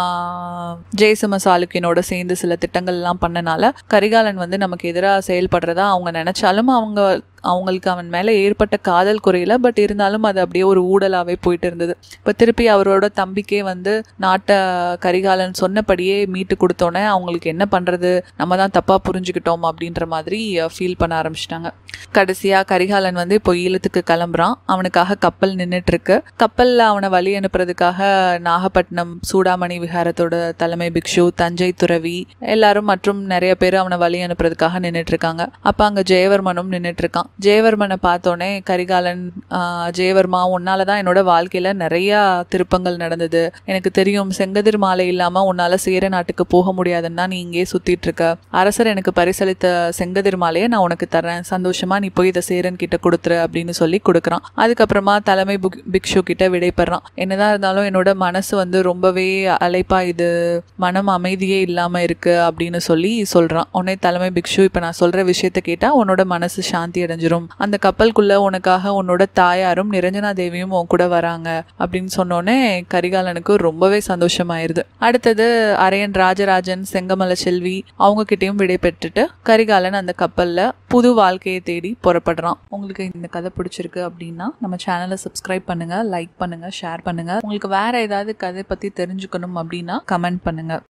ஜெயசிம்ம சாளுக்கியனோட சேர்ந்து சில திட்டங்கள் எல்லாம் பண்ணனால கரிகாலன் வந்து நமக்கு எதிராக செயல்படுறதா அவங்க நினைச்சாலும் அவங்க அவங்களுக்கு அவன் மேலே ஏற்பட்ட காதல் குறையில பட் இருந்தாலும் அது அப்படியே ஒரு ஊடலாவே போயிட்டு இருந்தது இப்போ திருப்பி அவரோட தம்பிக்கே வந்து நாட்டை கரிகாலன் சொன்னபடியே மீட்டு கொடுத்தோன்னே அவங்களுக்கு என்ன பண்றது நம்ம தான் தப்பா புரிஞ்சுக்கிட்டோம் அப்படின்ற மாதிரி ஃபீல் பண்ண ஆரம்பிச்சிட்டாங்க கடைசியா கரிகாலன் வந்து இப்போ ஈழத்துக்கு கிளம்புறான் அவனுக்காக கப்பல் நின்றுட்டு இருக்கு கப்பல்ல அவனை வழி அனுப்புறதுக்காக நாகப்பட்டினம் சூடாமணி விஹாரத்தோட தலைமை பிக்ஷு தஞ்சை துறவி எல்லாரும் மற்றும் நிறைய பேர் அவனை வழி அனுப்புறதுக்காக நின்றுட்டு இருக்காங்க அப்ப அங்க ஜெயவர்மனும் நின்றுட்டு இருக்கான் ஜெயவர்மனை பார்த்தோன்னே கரிகாலன் ஆஹ், ஜெயவர்மா உன்னால தான் என்னோட வாழ்க்கையில நிறைய திருப்பங்கள் நடந்தது எனக்கு தெரியும் செங்கதிர் மாலை இல்லாம உன்னால சேர நாட்டுக்கு போக முடியாதுன்னா நீ இங்கே சுத்திட்டு இருக்க அரசர் எனக்கு பரிசளித்த செங்கதிர் மாலையை நான் உனக்கு தரேன் சந்தோஷமா நீ போய் இதை சேரன் கிட்ட கொடுத்துரு அப்படின்னு சொல்லி கொடுக்குறான் அதுக்கப்புறமா தலைமை புக்- பிக்ஷு கிட்ட விடைபெறான் என்னதான் இருந்தாலும் என்னோட மனசு வந்து ரொம்பவே அலைப்பா இது மனம் அமைதியே இல்லாம இருக்கு அப்படின்னு சொல்லி சொல்றான் உடனே தலைமை பிக்ஷு இப்ப நான் சொல்ற விஷயத்த கேட்டா உன்னோட மனசு சாந்தி அடைஞ்சிரும் அந்த கப்பலுக்குள்ள உனக்காக உன்னோட தாயாரும் நிரஞ்சனா தேவியும் உன் கூட வராங்க அப்படின்னு சொன்னோடனே கரிகாலனுக்கு ரொம்பவே சந்தோஷமாயிருது அடுத்தது அரையன் ராஜராஜன் செங்கமல செல்வி அவங்க கிட்டயும் விடை பெற்றுட்டு கரிகாலன் அந்த கப்பல்ல புது வாழ்க்கையை தேடி புறப்படுறான் உங்களுக்கு இந்த கதை பிடிச்சிருக்கு அப்படின்னா நம்ம சேனலை சப்ஸ்கிரைப் பண்ணுங்க லைக் பண்ணுங்க ஷேர் பண்ணுங்க உங்களுக்கு வேற ஏதாவது கதை பத்தி தெரிஞ்சுக்கணும் அப்படின்னா கமெண்ட் பண்ணுங்க